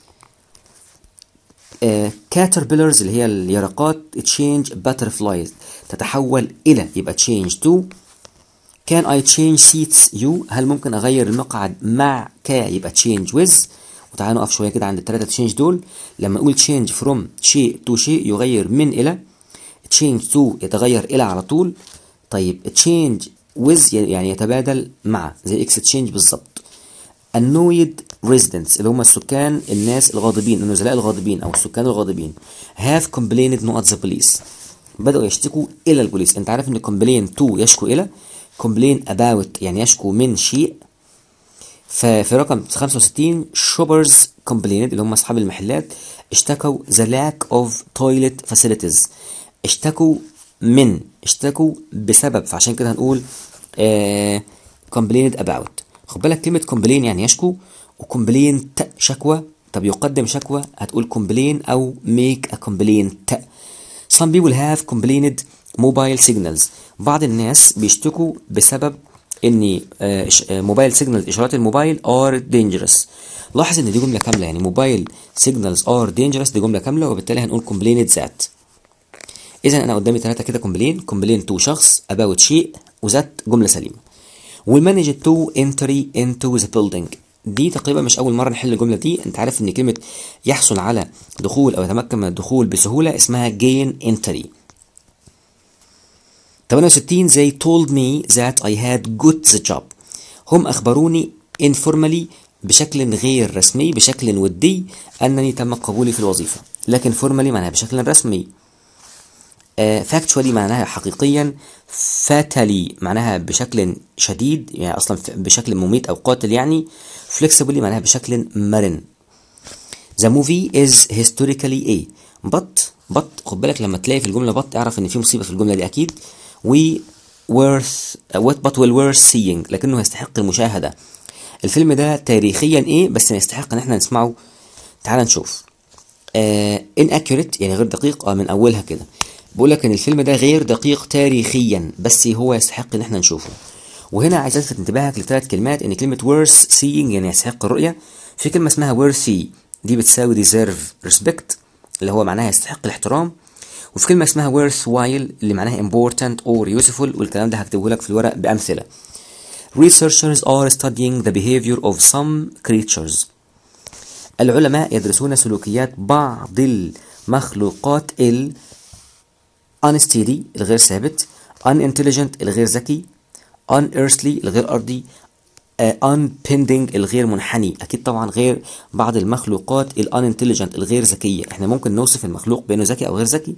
كاتربيلرز اللي هي اليرقات تشينج باترفلايز تتحول الى يبقى تشينج تو كان اي تشينج سيتس يو هل ممكن اغير المقعد مع كا يبقى تشينج ويز وتعالوا نقف شويه كده عند الثلاثه تشينج دول لما نقول تشينج فروم شيء تو شيء يغير من الى تشينج تو يتغير الى على طول طيب تشينج ويز يعني يتبادل مع زي اكس تشينج بالظبط annoyed residents اللي هم السكان الناس الغاضبين النزلاء الغاضبين او السكان الغاضبين have complained not the police بدأوا يشتكوا إلى البوليس أنت عارف إن complain to يشكو إلى complain about يعني يشكو من شيء ففي رقم 65 shoppers complained اللي هم أصحاب المحلات اشتكوا the lack of toilet facilities اشتكوا من اشتكوا بسبب فعشان كده هنقول آه complained about خد بالك كلمة complain يعني يشكو وcomplaint شكوى طب يقدم شكوى هتقول complain أو make a complaint Some people have complained mobile signals بعض الناس بيشتكوا بسبب ان موبايل سيجنال اشارات الموبايل are dangerous لاحظ ان دي جمله كامله يعني موبايل signals are dangerous دي جمله كامله وبالتالي هنقول complained that اذا انا قدامي ثلاثه كده complain complain to شخص about شيء وذات جمله سليمه والمانج to entry into the building دي تقريبا مش اول مره نحل الجمله دي انت عارف ان كلمه يحصل على دخول او يتمكن من الدخول بسهوله اسمها gain entry 68 they told me that I had got the job هم اخبروني informally بشكل غير رسمي بشكل ودي انني تم قبولي في الوظيفه لكن formally معناها بشكل رسمي فاكتشوالي uh, معناها حقيقيا فاتالي معناها بشكل شديد يعني اصلا بشكل مميت او قاتل يعني flexibly معناها بشكل مرن The movie is historically a but but خد بالك لما تلاقي في الجمله but اعرف ان في مصيبه في الجمله دي اكيد we worth what but will worth seeing لكنه يستحق المشاهده الفيلم ده تاريخيا ايه بس يستحق ان احنا نسمعه تعال نشوف آه inaccurate يعني غير دقيق اه من اولها كده بقول لك ان الفيلم ده غير دقيق تاريخيا بس هو يستحق ان احنا نشوفه وهنا عايز الفت انتباهك لثلاث كلمات ان كلمه worth seeing يعني يستحق الرؤيه في كلمه اسمها worthy دي بتساوي deserve respect اللي هو معناها يستحق الاحترام وفي كلمه اسمها worthwhile اللي معناها important or useful والكلام ده هكتبه لك في الورق بامثله Researchers are studying the behavior of some creatures. العلماء يدرسون سلوكيات بعض المخلوقات ال unsteady الغير ثابت unintelligent الغير ذكي unearthly الغير أرضي uh, unpending الغير منحني أكيد طبعا غير بعض المخلوقات ال unintelligent الغير ذكية احنا ممكن نوصف المخلوق بأنه ذكي أو غير ذكي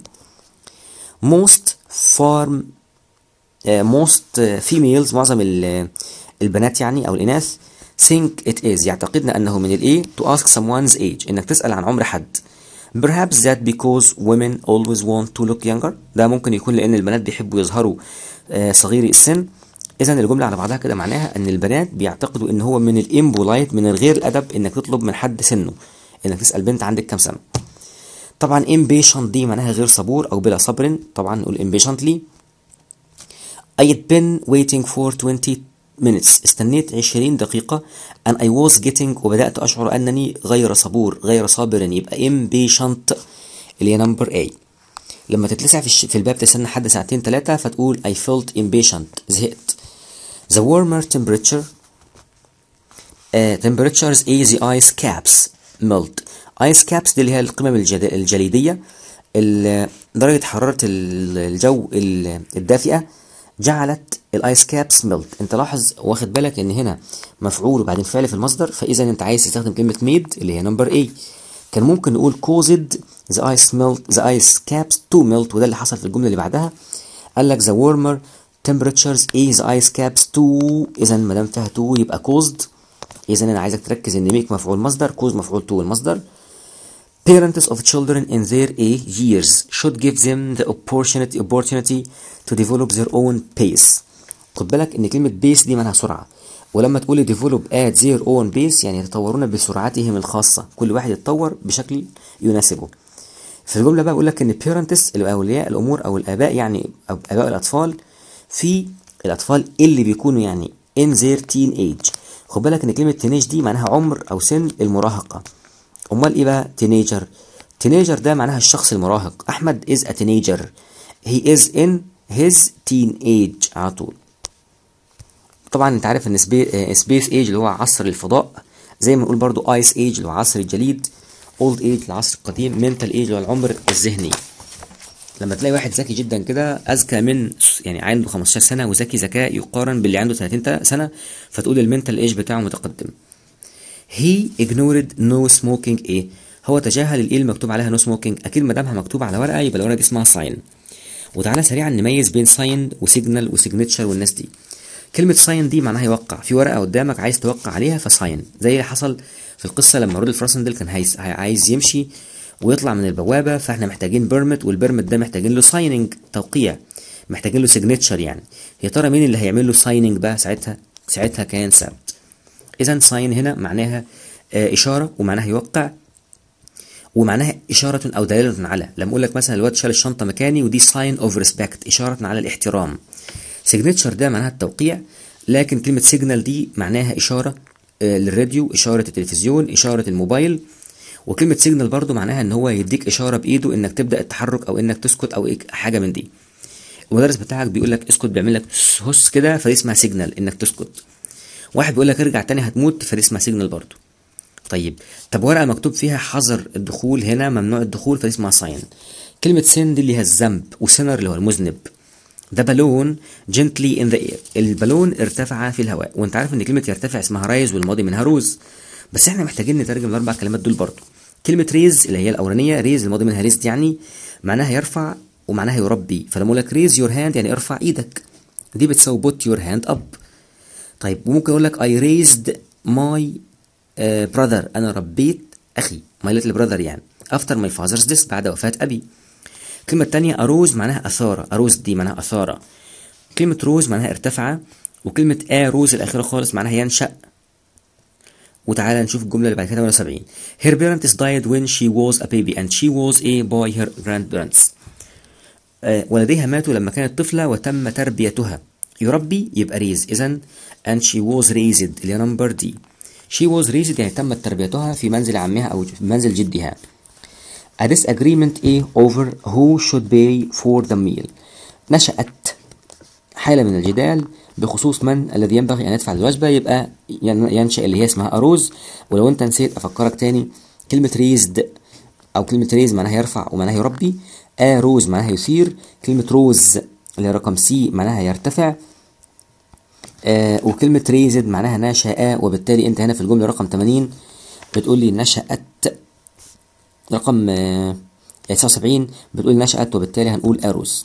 most farm uh, most uh, females معظم البنات يعني أو الإناث think it is يعتقدن أنه من الإيه to ask someone's age إنك تسأل عن عمر حد Perhaps that because women always want to look younger ده ممكن يكون لأن البنات بيحبوا يظهروا آه صغيري السن إذا الجملة على بعضها كده معناها أن البنات بيعتقدوا إن هو من الإمبولايت من الغير الأدب إنك تطلب من حد سنه إنك تسأل بنت عندك كام سنة طبعا impatient دي معناها غير صبور أو بلا صبر طبعا نقول impatiently I had been waiting for 20 minutes استنيت 20 دقيقة and I was getting وبدأت أشعر أنني غير صبور غير صابر يبقى impatient اللي هي نمبر A لما تتلسع في, الش... في الباب تستنى حد ساعتين ثلاثة فتقول I felt impatient زهقت The warmer temperature uh, temperatures A the ice caps melt ice caps دي اللي هي القمم الجد... الجليدية درجة حرارة الجو الدافئة جعلت الايس كابس ميلت انت لاحظ واخد بالك ان هنا مفعول وبعدين فعل في المصدر فاذا انت عايز تستخدم كلمه ميد اللي هي نمبر A كان ممكن نقول caused the ice melt the ice caps to melt وده اللي حصل في الجمله اللي بعدها قال لك the warmer temperatures A the ice caps to اذا ما دام فيها to يبقى caused اذا انا عايزك تركز ان ميك مفعول مصدر cause مفعول to المصدر Parents of children in their A years should give them the opportunity opportunity to develop their own pace. خد بالك ان كلمة بيس دي معناها سرعة ولما تقول develop at their own pace يعني يتطورون بسرعتهم الخاصة كل واحد يتطور بشكل يناسبه في الجملة بقى بقول لك ان parents اللي اولياء الامور او الاباء يعني أو اباء الاطفال في الاطفال اللي بيكونوا يعني in their teen age خد بالك ان كلمة teenage دي معناها عمر او سن المراهقة امال ايه بقى teenager teenager ده معناها الشخص المراهق احمد is a teenager he is in his teen age على طول طبعا انت عارف ان سبيس ايج اللي هو عصر الفضاء زي ما نقول برضو ايس ايج اللي هو عصر الجليد اولد ايج العصر القديم منتال ايج اللي هو العمر الذهني لما تلاقي واحد ذكي جدا كده اذكى من يعني عنده 15 سنه وذكي ذكاء يقارن باللي عنده 30 سنه فتقول المنتال ايج بتاعه متقدم he ignored no smoking ايه هو تجاهل الايه المكتوب عليها no smoking اكيد ما دامها مكتوب على ورقه يبقى الورقه دي اسمها sign وتعالى سريعا نميز بين ساين وسيجنال وسيجنتشر والناس دي كلمة ساين دي معناها يوقع في ورقة قدامك عايز توقع عليها فساين زي اللي حصل في القصة لما رودolf فراسندل كان عايز عايز يمشي ويطلع من البوابة فاحنا محتاجين بيرمت والبيرمت ده محتاجين له سايننج توقيع محتاجين له سيجنتشر يعني يا ترى مين اللي هيعمل له سايننج بقى ساعتها ساعتها كان سبت اذا ساين هنا معناها آه، اشارة ومعناها يوقع ومعناها إشارة أو دلالة على لما أقول لك مثلا الواد شال الشنطة مكاني ودي ساين أوف ريسبكت إشارة على الاحترام سيجنتشر ده معناها التوقيع لكن كلمة سيجنال دي معناها إشارة آه، للراديو إشارة التلفزيون إشارة الموبايل وكلمة سيجنال برضو معناها إن هو يديك إشارة بإيده إنك تبدأ التحرك أو إنك تسكت أو إيه- حاجة من دي المدرس بتاعك بيقول لك اسكت بيعمل لك هس كده فدي اسمها سيجنال إنك تسكت واحد بيقول لك ارجع تاني هتموت فدي اسمها سيجنال برضو طيب طب ورقه مكتوب فيها حظر الدخول هنا ممنوع الدخول فدي اسمها ساين كلمه سن دي اللي هي الذنب وسنر اللي هو المذنب ده بالون جنتلي ان ذا اير البالون ارتفع في الهواء وانت عارف ان كلمه يرتفع اسمها رايز والماضي منها روز بس احنا محتاجين نترجم الاربع كلمات دول برضو كلمه ريز اللي هي الاولانيه ريز الماضي منها ريز يعني معناها يرفع ومعناها يربي فلما اقول لك ريز يور هاند يعني ارفع ايدك دي بتساوي بوت يور هاند اب طيب وممكن اقول لك I raised my uh, brother انا ربيت اخي my little brother يعني after my father's death بعد وفاة ابي الكلمة التانية أروز معناها أثارة أروز دي معناها أثارة كلمة روز معناها ارتفع وكلمة آروز الأخيرة خالص معناها ينشأ وتعالى نشوف الجملة اللي بعد كده 78 Her parents died when she was a baby and she was a by her grandparents آه، والديها ماتوا لما كانت طفلة وتم تربيتها يربي يبقى ريز إذا and she was raised اللي هي نمبر دي she was raised يعني تمت تربيتها في منزل عمها أو في منزل جدها a disagreement A over who should pay for the meal نشأت حالة من الجدال بخصوص من الذي ينبغي أن يدفع الوجبة يبقى ين- ينشأ اللي هي اسمها أروز ولو أنت نسيت أفكرك تاني كلمة ريزد أو كلمة ريز معناها يرفع ومعناها يربي أروز معناها يثير كلمة روز اللي هي رقم سي معناها يرتفع آه وكلمة ريزد معناها نشأ وبالتالي أنت هنا في الجملة رقم 80 بتقول لي نشأت رقم آه 79 بتقول نشأت وبالتالي هنقول أروز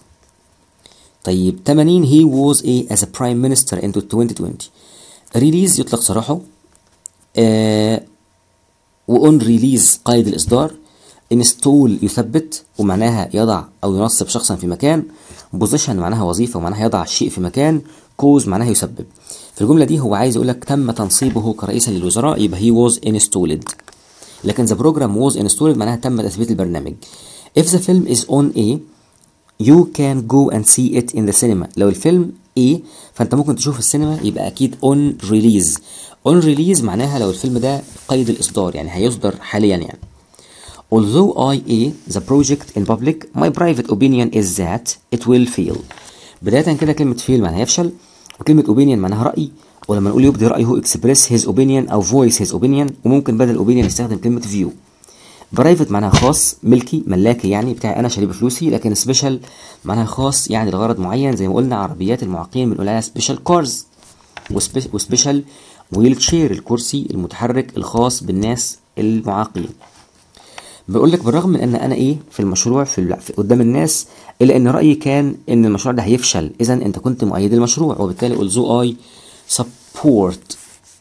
طيب 80 he was a as a prime minister in 2020 ريليز يطلق سراحه آه وأون ريليز قيد الإصدار انستول يثبت ومعناها يضع أو ينصب شخصا في مكان بوزيشن معناها وظيفة ومعناها يضع الشيء في مكان كوز معناها يسبب في الجملة دي هو عايز يقول لك تم تنصيبه كرئيسا للوزراء يبقى he was installed لكن the program was installed معناها تم تثبيت البرنامج if the film is on a you can go and see it in the cinema لو الفيلم A فانت ممكن تشوف السينما يبقى اكيد on release on release معناها لو الفيلم ده قيد الاصدار يعني هيصدر حاليا يعني although I a the project in public my private opinion is that it will fail بداية كده كلمة fail معناها يفشل وكلمة opinion معناها رأي ولما نقول يبدي رأيه express his opinion أو voice his opinion وممكن بدل opinion نستخدم كلمة view برايفت معناها خاص ملكي ملاكي يعني بتاعي انا شاريه بفلوسي لكن سبيشال معناها خاص يعني لغرض معين زي ما قلنا عربيات المعاقين بنقول عليها سبيشال كارز وسبيشال ويل تشير الكرسي المتحرك الخاص بالناس المعاقين بقول لك بالرغم من ان انا ايه في المشروع في, ال- في قدام الناس الا ان رايي كان ان المشروع ده هيفشل اذا انت كنت مؤيد المشروع وبالتالي although I support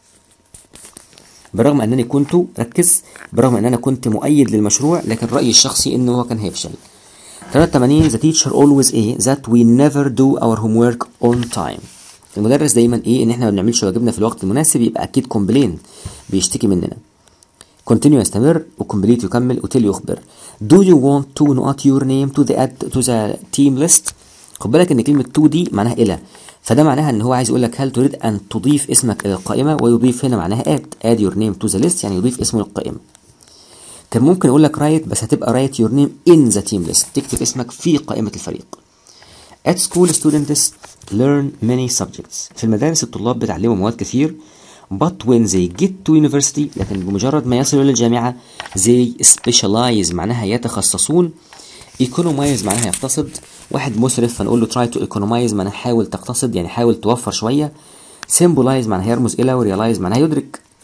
برغم انني كنت ركز برغم ان انا كنت مؤيد للمشروع لكن رايي الشخصي انه هو كان هيفشل 83 the teacher always ايه that we never do our homework on time المدرس دايما ايه ان احنا ما بنعملش واجبنا في الوقت المناسب يبقى اكيد كومبلين بيشتكي مننا continue يستمر وكمبليت يكمل وتل يخبر do you want to note your name to the add to the team list خد بالك ان كلمه to دي معناها الى فده معناها ان هو عايز يقول لك هل تريد ان تضيف اسمك الى القائمه ويضيف هنا معناها add add your name to the list يعني يضيف اسمه للقائمه كان ممكن اقول لك رايت بس هتبقى رايت your name in the team list تكتب اسمك في قائمه الفريق At school students learn many subjects في المدارس الطلاب بيتعلموا مواد كثير but when they get to university لكن بمجرد ما يصلوا للجامعة they specialize معناها يتخصصون economize معناها يقتصد واحد مسرف فنقول له try to economize معناها حاول تقتصد يعني حاول توفر شوية symbolize معناها يرمز إلى و realize معناها يدرك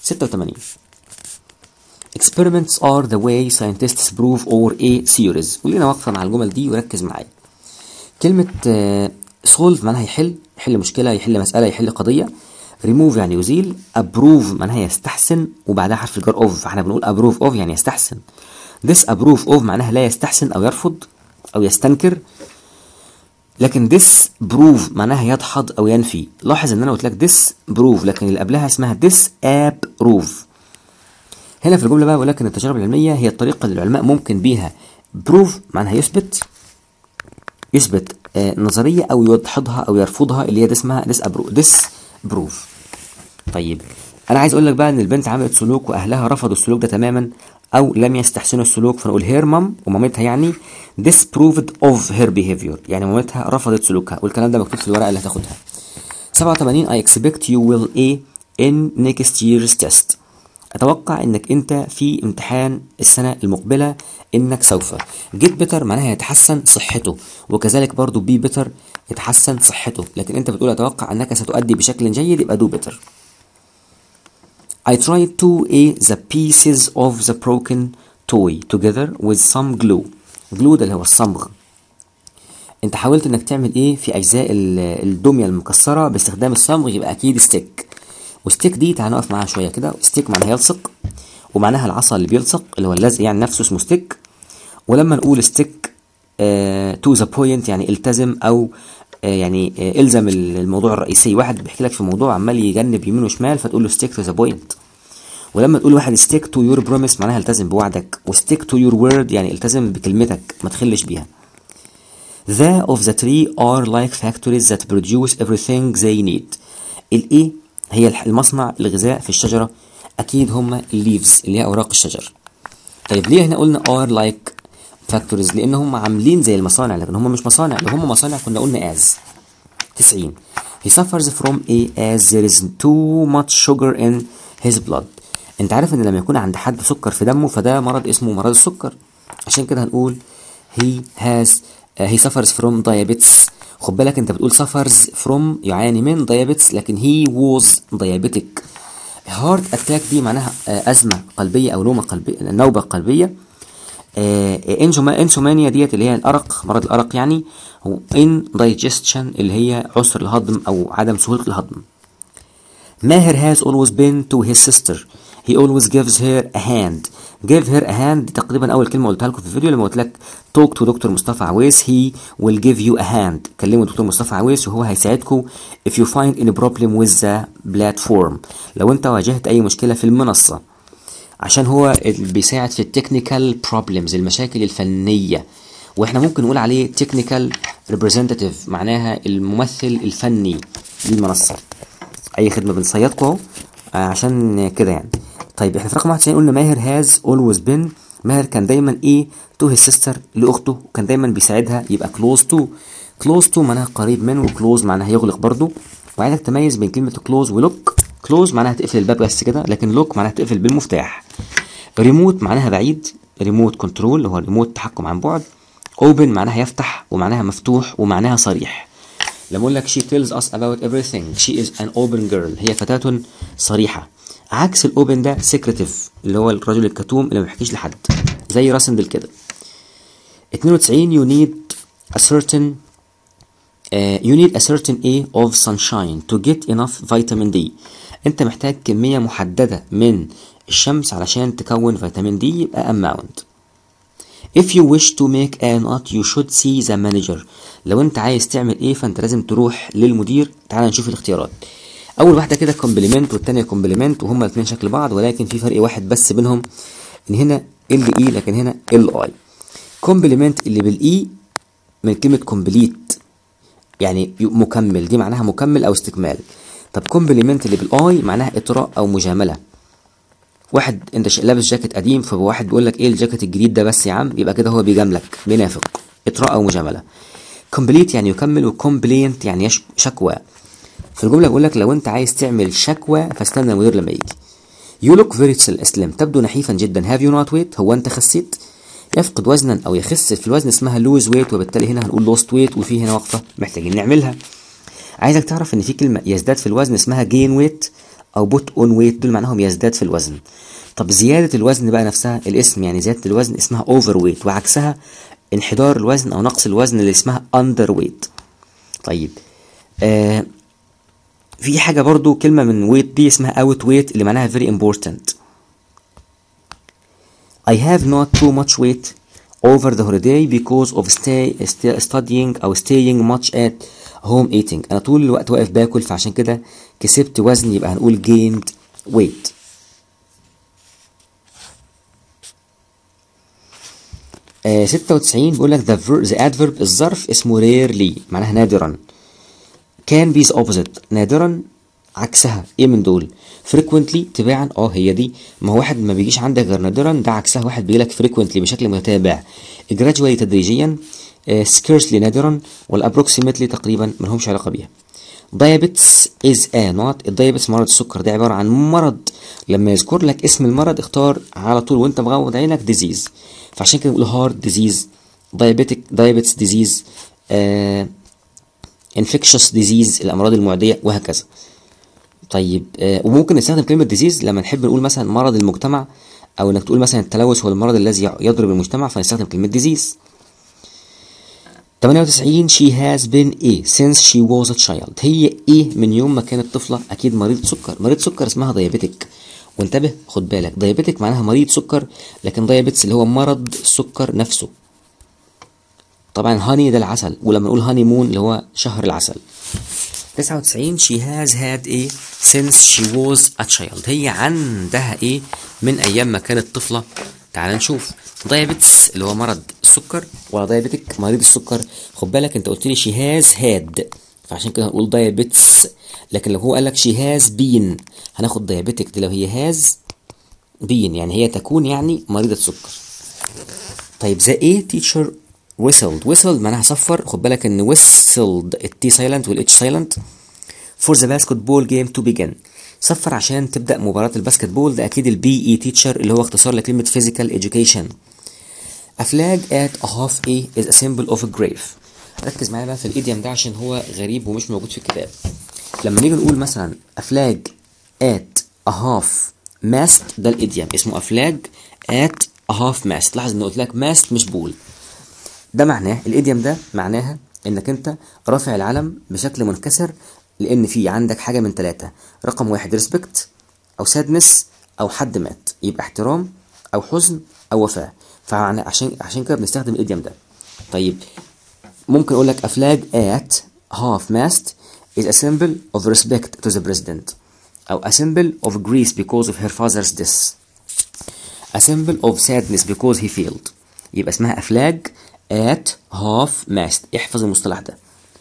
86 Experiments are the way scientists prove or a theories ولينا وقفة مع الجمل دي وركز معايا كلمة solve معناها يحل يحل مشكلة يحل مسألة يحل قضية remove يعني يزيل approve معناها يستحسن وبعدها حرف الجر of فاحنا بنقول approve of يعني يستحسن disapprove of معناها لا يستحسن أو يرفض أو يستنكر لكن disprove معناها يدحض أو ينفي لاحظ إن أنا قلت لك disprove لكن اللي قبلها اسمها disapprove هنا في الجملة بقى بقول لك إن التجارب العلمية هي الطريقة اللي العلماء ممكن بيها prove معناها يثبت يثبت آه نظرية أو يدحضها أو يرفضها اللي هي دي اسمها disprove طيب أنا عايز أقول لك بقى إن البنت عملت سلوك وأهلها رفضوا السلوك ده تماما أو لم يستحسنوا السلوك فنقول هير مام ومامتها يعني disproved of her behavior يعني مامتها رفضت سلوكها والكلام ده مكتوب في الورقة اللي هتاخدها 87 I expect you will A in next year's test اتوقع انك انت في امتحان السنه المقبله انك سوف جيت بيتر معناها يتحسن صحته وكذلك برضو بي بيتر يتحسن صحته لكن انت بتقول اتوقع انك ستؤدي بشكل جيد يبقى دو بيتر I tried to a the pieces of the broken toy together with some glue glue ده اللي هو الصمغ انت حاولت انك تعمل ايه في اجزاء الدميه المكسره باستخدام الصمغ يبقى اكيد ستيك وستيك دي تعال نقف معاها شويه كده ستيك معناها يلصق ومعناها العصا اللي بيلصق اللي هو اللزق يعني نفسه اسمه ستيك ولما نقول ستيك تو ذا بوينت يعني التزم او آه يعني آه الزم الموضوع الرئيسي واحد بيحكي لك في موضوع عمال يجنب يمين وشمال فتقول له ستيك تو ذا بوينت ولما تقول واحد ستيك تو يور بروميس معناها التزم بوعدك وستيك تو يور وورد يعني التزم بكلمتك ما تخلش بيها The of the tree are like factories that produce everything they need الايه هي المصنع الغذاء في الشجرة أكيد هما الليفز اللي هي أوراق الشجر طيب ليه هنا قلنا are like factories لأن هم عاملين زي المصانع لكن هم مش مصانع لو هم مصانع كنا قلنا as 90 he suffers from a as there is too much sugar in his blood انت عارف ان لما يكون عند حد سكر في دمه فده مرض اسمه مرض السكر عشان كده هنقول he has uh, he suffers from diabetes خد بالك انت بتقول suffers from يعاني من diabetes لكن he was diabetic heart attack دي معناها أزمة قلبية أو نوبة قلبية نوبة قلبية انسومانيا ديت اللي هي الأرق مرض الأرق يعني هو indigestion اللي هي عسر الهضم أو عدم سهولة الهضم ماهر has always been to his sister he always gives her a hand give her a hand دي تقريبا اول كلمه قلتها لكم في الفيديو لما قلت لك talk to دكتور مصطفى عويس he will give you a hand كلموا دكتور مصطفى عويس وهو هيساعدكم if you find any problem with the platform لو انت واجهت اي مشكله في المنصه عشان هو بيساعد في التكنيكال بروبلمز المشاكل الفنيه واحنا ممكن نقول عليه تكنيكال ريبريزنتيف معناها الممثل الفني للمنصه اي خدمه بنصيدكم اهو عشان كده يعني طيب احنا في رقم 91 قلنا ماهر هاز اولويز بين ماهر كان دايما ايه تو هيز سيستر لاخته وكان دايما بيساعدها يبقى كلوز تو كلوز تو معناها قريب من وكلوز معناها يغلق برضو وعايزك تميز بين كلمه كلوز ولوك كلوز معناها تقفل الباب بس كده لكن لوك معناها تقفل بالمفتاح ريموت معناها بعيد ريموت كنترول اللي هو ريموت تحكم عن بعد اوبن معناها يفتح ومعناها مفتوح ومعناها صريح لما اقول لك she tells us about everything she is an open girl هي فتاة صريحة عكس الاوبن ده سكرتيف اللي هو الرجل الكتوم اللي ما بيحكيش لحد زي راسندل كده 92 you need a certain uh, you need a certain A of sunshine to get enough vitamin D انت محتاج كمية محددة من الشمس علشان تكون فيتامين دي يبقى amount If you wish to make an art you should see the manager لو انت عايز تعمل ايه فانت لازم تروح للمدير تعال نشوف الاختيارات اول واحده كده كومبليمنت والتانية كومبليمنت وهما الاثنين شكل بعض ولكن في فرق واحد بس بينهم ان هنا ال اي لكن هنا ال اي كومبليمنت اللي بالاي من كلمه كومبليت يعني مكمل دي معناها مكمل او استكمال طب كومبليمنت اللي بالاي معناها اطراء او مجامله واحد انت لابس جاكيت قديم فواحد بيقول لك ايه الجاكيت الجديد ده بس يا عم يبقى كده هو بيجاملك بينافق اطراء او مجامله كومبليت يعني يكمل وكومبلينت يعني شكوى في الجمله بقول لك لو انت عايز تعمل شكوى فاستنى المدير لما يجي يو لوك فيري سليم تبدو نحيفا جدا هاف يو نوت ويت هو انت خسيت يفقد وزنا او يخس في الوزن اسمها لوز ويت وبالتالي هنا هنقول لوست ويت وفي هنا وقفه محتاجين نعملها عايزك تعرف ان في كلمه يزداد في الوزن اسمها جين ويت او put on weight دول معناهم يزداد في الوزن طب زيادة الوزن بقى نفسها الاسم يعني زيادة الوزن اسمها over weight وعكسها انحدار الوزن او نقص الوزن اللي اسمها under weight طيب آه في حاجة برضو كلمة من weight دي اسمها out weight اللي معناها very important I have not too much weight over the holiday because of stay, stay studying أو staying much at home eating أنا طول الوقت واقف باكل فعشان كده كسبت وزن يبقى هنقول gained weight آه 96 بيقول لك the, ver- the adverb الظرف اسمه rarely معناها نادرا can be the opposite نادرا عكسها ايه من دول frequently تباعا اه هي دي ما هو واحد ما بيجيش عندك غير نادرا ده عكسها واحد بيجيلك frequently بشكل متتابع gradually تدريجيا آه scarcely نادرا وال approximately تقريبا ملهمش علاقة بيها diabetes is a not الدايابيتس مرض السكر ده عبارة عن مرض لما يذكر لك اسم المرض اختار على طول وانت مغمض عينك disease فعشان كده نقول heart disease diabetic diabetes disease آه infectious disease الامراض المعديه وهكذا طيب آه وممكن نستخدم كلمه ديزيز لما نحب نقول مثلا مرض المجتمع او انك تقول مثلا التلوث هو المرض الذي يضرب المجتمع فنستخدم كلمه ديزيز 98 she has been a since she was a child هي ايه من يوم ما كانت طفله اكيد مريض سكر مريض سكر اسمها دايابيتك وانتبه خد بالك دايابيتك معناها مريض سكر لكن دايابيتس اللي هو مرض السكر نفسه طبعا هاني ده العسل ولما نقول هاني مون اللي هو شهر العسل 99 she has had a since she was a child هي عندها ايه من ايام ما كانت طفله تعال نشوف دايابيتس اللي هو مرض السكر ولا دايابيتك مريض السكر خد بالك انت قلت لي she has had فعشان كده هنقول دايابيتس لكن لو هو قال لك she has been هناخد دايابيتك دي لو هي has been يعني هي تكون يعني مريضة سكر طيب ذا ايه تيتشر whistled whistled معناها صفر خد بالك ان whistled التي سايلنت والاتش سايلنت for the basketball game to begin صفر عشان تبدا مباراه الباسكت بول ده اكيد البي اي تيتشر اللي هو اختصار لكلمه physical education A flag at a half A is a symbol of a grave ركز معايا بقى في الايديوم ده عشان هو غريب ومش موجود في الكتاب لما نيجي نقول مثلا a flag at a half mast ده الايديوم اسمه a flag at a half mast لاحظ ان قلت لك mast مش بول ده معناه الايديوم ده معناها انك انت رافع العلم بشكل منكسر لان في عندك حاجه من ثلاثه رقم واحد ريسبكت او سادنس او حد مات يبقى احترام او حزن او وفاه فعشان عشان كده بنستخدم الايديوم ده طيب ممكن اقول لك a flag at half mast is a symbol of respect to the president او a symbol of Greece because of her father's death a symbol of sadness because he failed يبقى اسمها a flag at half mast احفظ المصطلح ده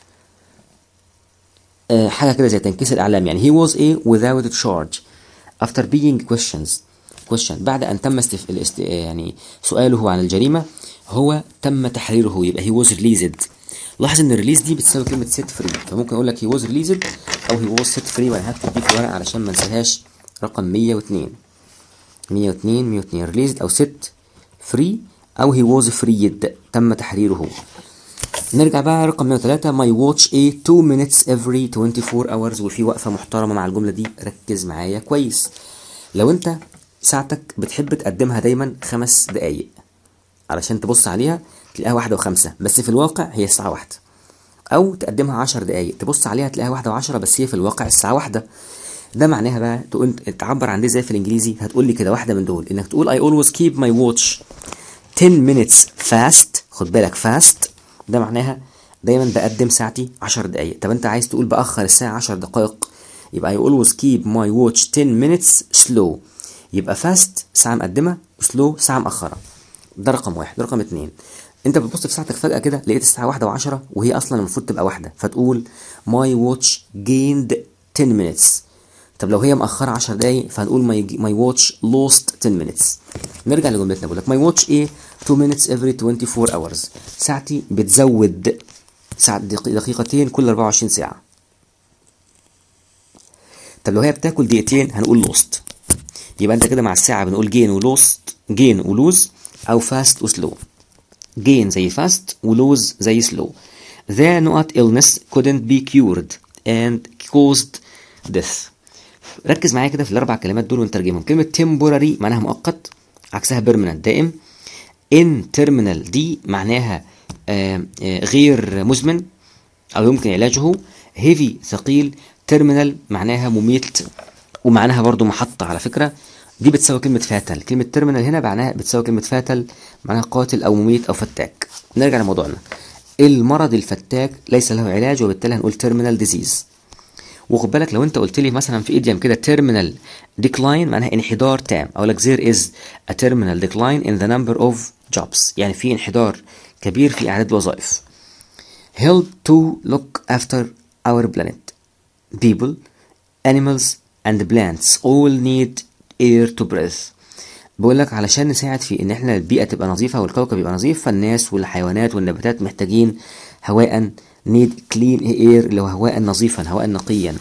آه حاجة كده زي تنكيس الأعلام يعني he was a without charge after being questions question بعد أن تم استف... الاست... يعني سؤاله عن الجريمة هو تم تحريره يبقى he was released لاحظ ان الريليز دي بتساوي كلمة set free فممكن اقول لك he was released او he was set free وانا هكتب دي في ورقة علشان ما انساهاش رقم 102 102 102 released او set free او he was freed تم تحريره نرجع بقى رقم 103 my watch a 2 minutes every 24 hours وفي وقفة محترمة مع الجملة دي ركز معايا كويس لو انت ساعتك بتحب تقدمها دايما خمس دقايق علشان تبص عليها تلاقيها واحدة وخمسة بس في الواقع هي الساعة واحدة أو تقدمها عشر دقايق تبص عليها تلاقيها واحدة وعشرة بس هي في الواقع الساعة واحدة ده معناها بقى تقول تعبر عن دي زي في الإنجليزي هتقول لي كده واحدة من دول إنك تقول I always keep my watch 10 minutes fast خد بالك fast ده معناها دايما بقدم ساعتي 10 دقايق طب انت عايز تقول باخر الساعه 10 دقائق يبقى I always keep my watch 10 minutes slow يبقى fast ساعه مقدمه slow ساعه مأخره ده رقم واحد رقم اتنين انت بتبص في ساعتك فجأة كده لقيت الساعة واحدة وعشرة وهي أصلا المفروض تبقى واحدة فتقول my watch gained 10 minutes طب لو هي مأخرة 10 دقايق فهنقول my, my watch lost 10 minutes نرجع لجملتنا بقول لك my watch ايه 2 minutes every 24 hours ساعتي بتزود ساعة دقيقتين كل 24 ساعة طب لو هي بتاكل دقيقتين هنقول lost يبقى انت كده مع الساعة بنقول gain ولوست gain ولوز أو fast وسلو gain زي fast ولوز زي slow the not illness couldn't be cured and caused death ركز معايا كده في الاربع كلمات دول ونترجمهم كلمه temporary معناها مؤقت عكسها permanent دائم in terminal دي معناها آه آه غير مزمن او يمكن علاجه heavy ثقيل terminal معناها مميت ومعناها برضو محطة على فكرة دي بتساوي كلمة فاتل كلمة تيرمينال هنا معناها بتساوي كلمة فاتل معناها قاتل أو مميت أو فتاك نرجع لموضوعنا المرض الفتاك ليس له علاج وبالتالي هنقول تيرمينال ديزيز وخد بالك لو انت قلت لي مثلا في ايديم كده تيرمينال ديكلاين معناها انحدار تام اقول لك there is a terminal decline in the number of jobs يعني في انحدار كبير في اعداد الوظائف help to look after our planet people animals and plants all need air to breathe بقول لك علشان نساعد في ان احنا البيئه تبقى نظيفه والكوكب يبقى نظيف فالناس والحيوانات والنباتات محتاجين هواء need clean air اللي هو هواء نظيفا هواء نقيا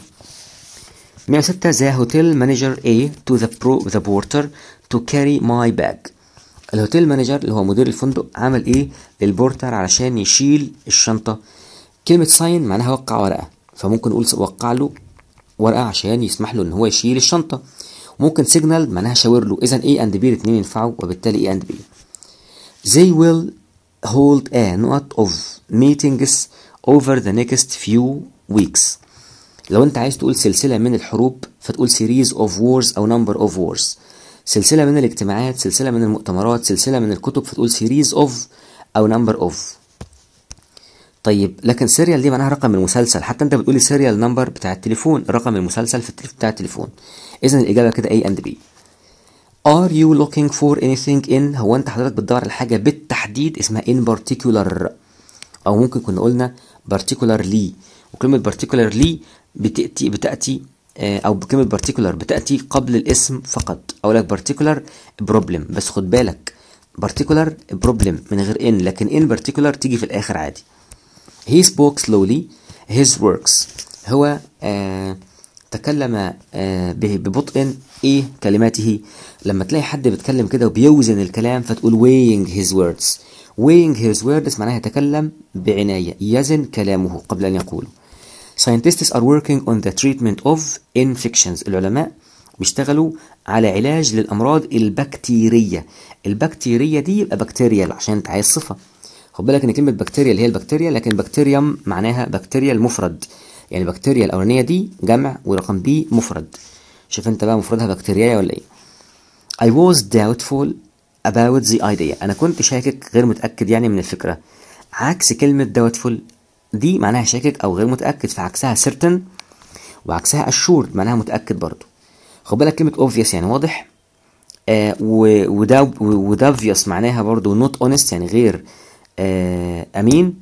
106 the hotel manager A to the pro the porter to carry my bag الهوتيل مانجر اللي هو مدير الفندق عمل ايه للبورتر علشان يشيل الشنطه كلمه ساين معناها وقع ورقه فممكن نقول وقع له ورقه عشان يسمح له ان هو يشيل الشنطه ممكن سيجنال معناها شاور له اذا A and B الاثنين ينفعوا وبالتالي A and B they will hold a lot of meetings over the next few weeks لو انت عايز تقول سلسلة من الحروب فتقول series of wars او number of wars سلسلة من الاجتماعات سلسلة من المؤتمرات سلسلة من الكتب فتقول series of او number of طيب لكن سيريال دي معناها رقم المسلسل حتى انت بتقولي سيريال نمبر بتاع التليفون رقم المسلسل في التليفون بتاع التليفون اذا الاجابه كده A and B Are you looking for anything in هو انت حضرتك بتدور على حاجه بالتحديد اسمها in particular او ممكن كنا قلنا particularly وكلمه particularly بتاتي بتاتي او كلمه particular بتاتي قبل الاسم فقط او لك particular problem بس خد بالك particular problem من غير in لكن in particular تيجي في الاخر عادي He spoke slowly his works هو آه تكلم آه ببطء ايه كلماته لما تلاقي حد بيتكلم كده وبيوزن الكلام فتقول weighing his words weighing his words معناها يتكلم بعناية يزن كلامه قبل أن يقول Scientists are working on the treatment of infections العلماء بيشتغلوا على علاج للأمراض البكتيرية البكتيرية دي يبقى بكتيريال عشان انت عايز صفة خد بالك ان كلمه بكتيريا اللي هي البكتيريا لكن بكتيريوم معناها بكتيريا المفرد يعني البكتيريا الاولانيه دي جمع ورقم بي مفرد شوف انت بقى مفردها بكتيريا ولا ايه I was doubtful about the idea انا كنت شاكك غير متاكد يعني من الفكره عكس كلمه doubtful دي معناها شاكك او غير متاكد فعكسها certain وعكسها assured معناها متاكد برضو خد بالك كلمه obvious يعني واضح آه و obvious معناها برضو not honest يعني غير آه امين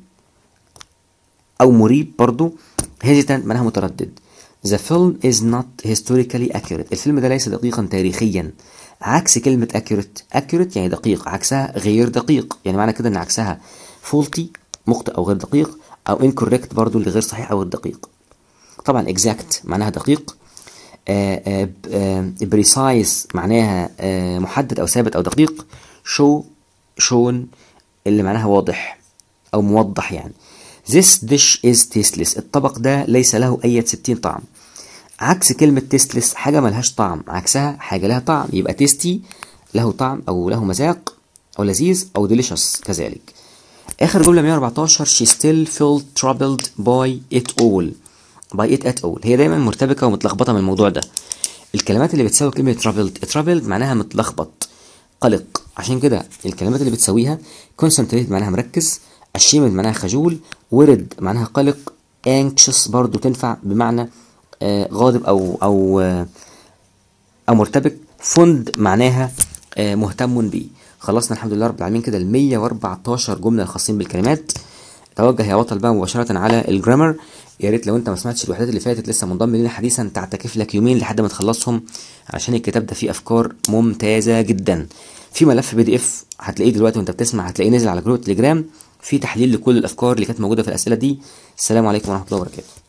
او مريب برضو hesitant معناها متردد The film is not historically accurate الفيلم ده ليس دقيقا تاريخيا عكس كلمة accurate accurate يعني دقيق عكسها غير دقيق يعني معنى كده ان عكسها faulty مخطئ او غير دقيق او incorrect برضو اللي غير صحيح او غير دقيق طبعا exact معناها دقيق آه آه آه precise معناها آه محدد او ثابت او دقيق show shown اللي معناها واضح او موضح يعني This dish is tasteless الطبق ده ليس له أي ستين طعم عكس كلمة tasteless حاجة ملهاش طعم عكسها حاجة لها طعم يبقى tasty له طعم أو له مذاق أو لذيذ أو delicious كذلك آخر جملة 114 she still felt troubled by it all by it at all هي دايما مرتبكة ومتلخبطة من الموضوع ده الكلمات اللي بتساوي كلمة troubled troubled معناها متلخبط قلق عشان كده الكلمات اللي بتساويها concentrate معناها مركز ashamed معناها خجول ورد معناها قلق anxious برضو تنفع بمعنى آه غاضب او او آه او مرتبك فند معناها آه مهتم بيه خلصنا الحمد لله رب العالمين كده ال 114 جمله الخاصين بالكلمات توجه يا بطل بقى مباشره على الجرامر يا ريت لو انت ما سمعتش الوحدات اللي فاتت لسه منضم لنا حديثا تعتكف لك يومين لحد ما تخلصهم عشان الكتاب ده فيه افكار ممتازه جدا في ملف بي دي اف هتلاقيه دلوقتي وانت بتسمع هتلاقيه نزل على جروب تليجرام في تحليل لكل الافكار اللي كانت موجوده في الاسئله دي السلام عليكم ورحمه الله وبركاته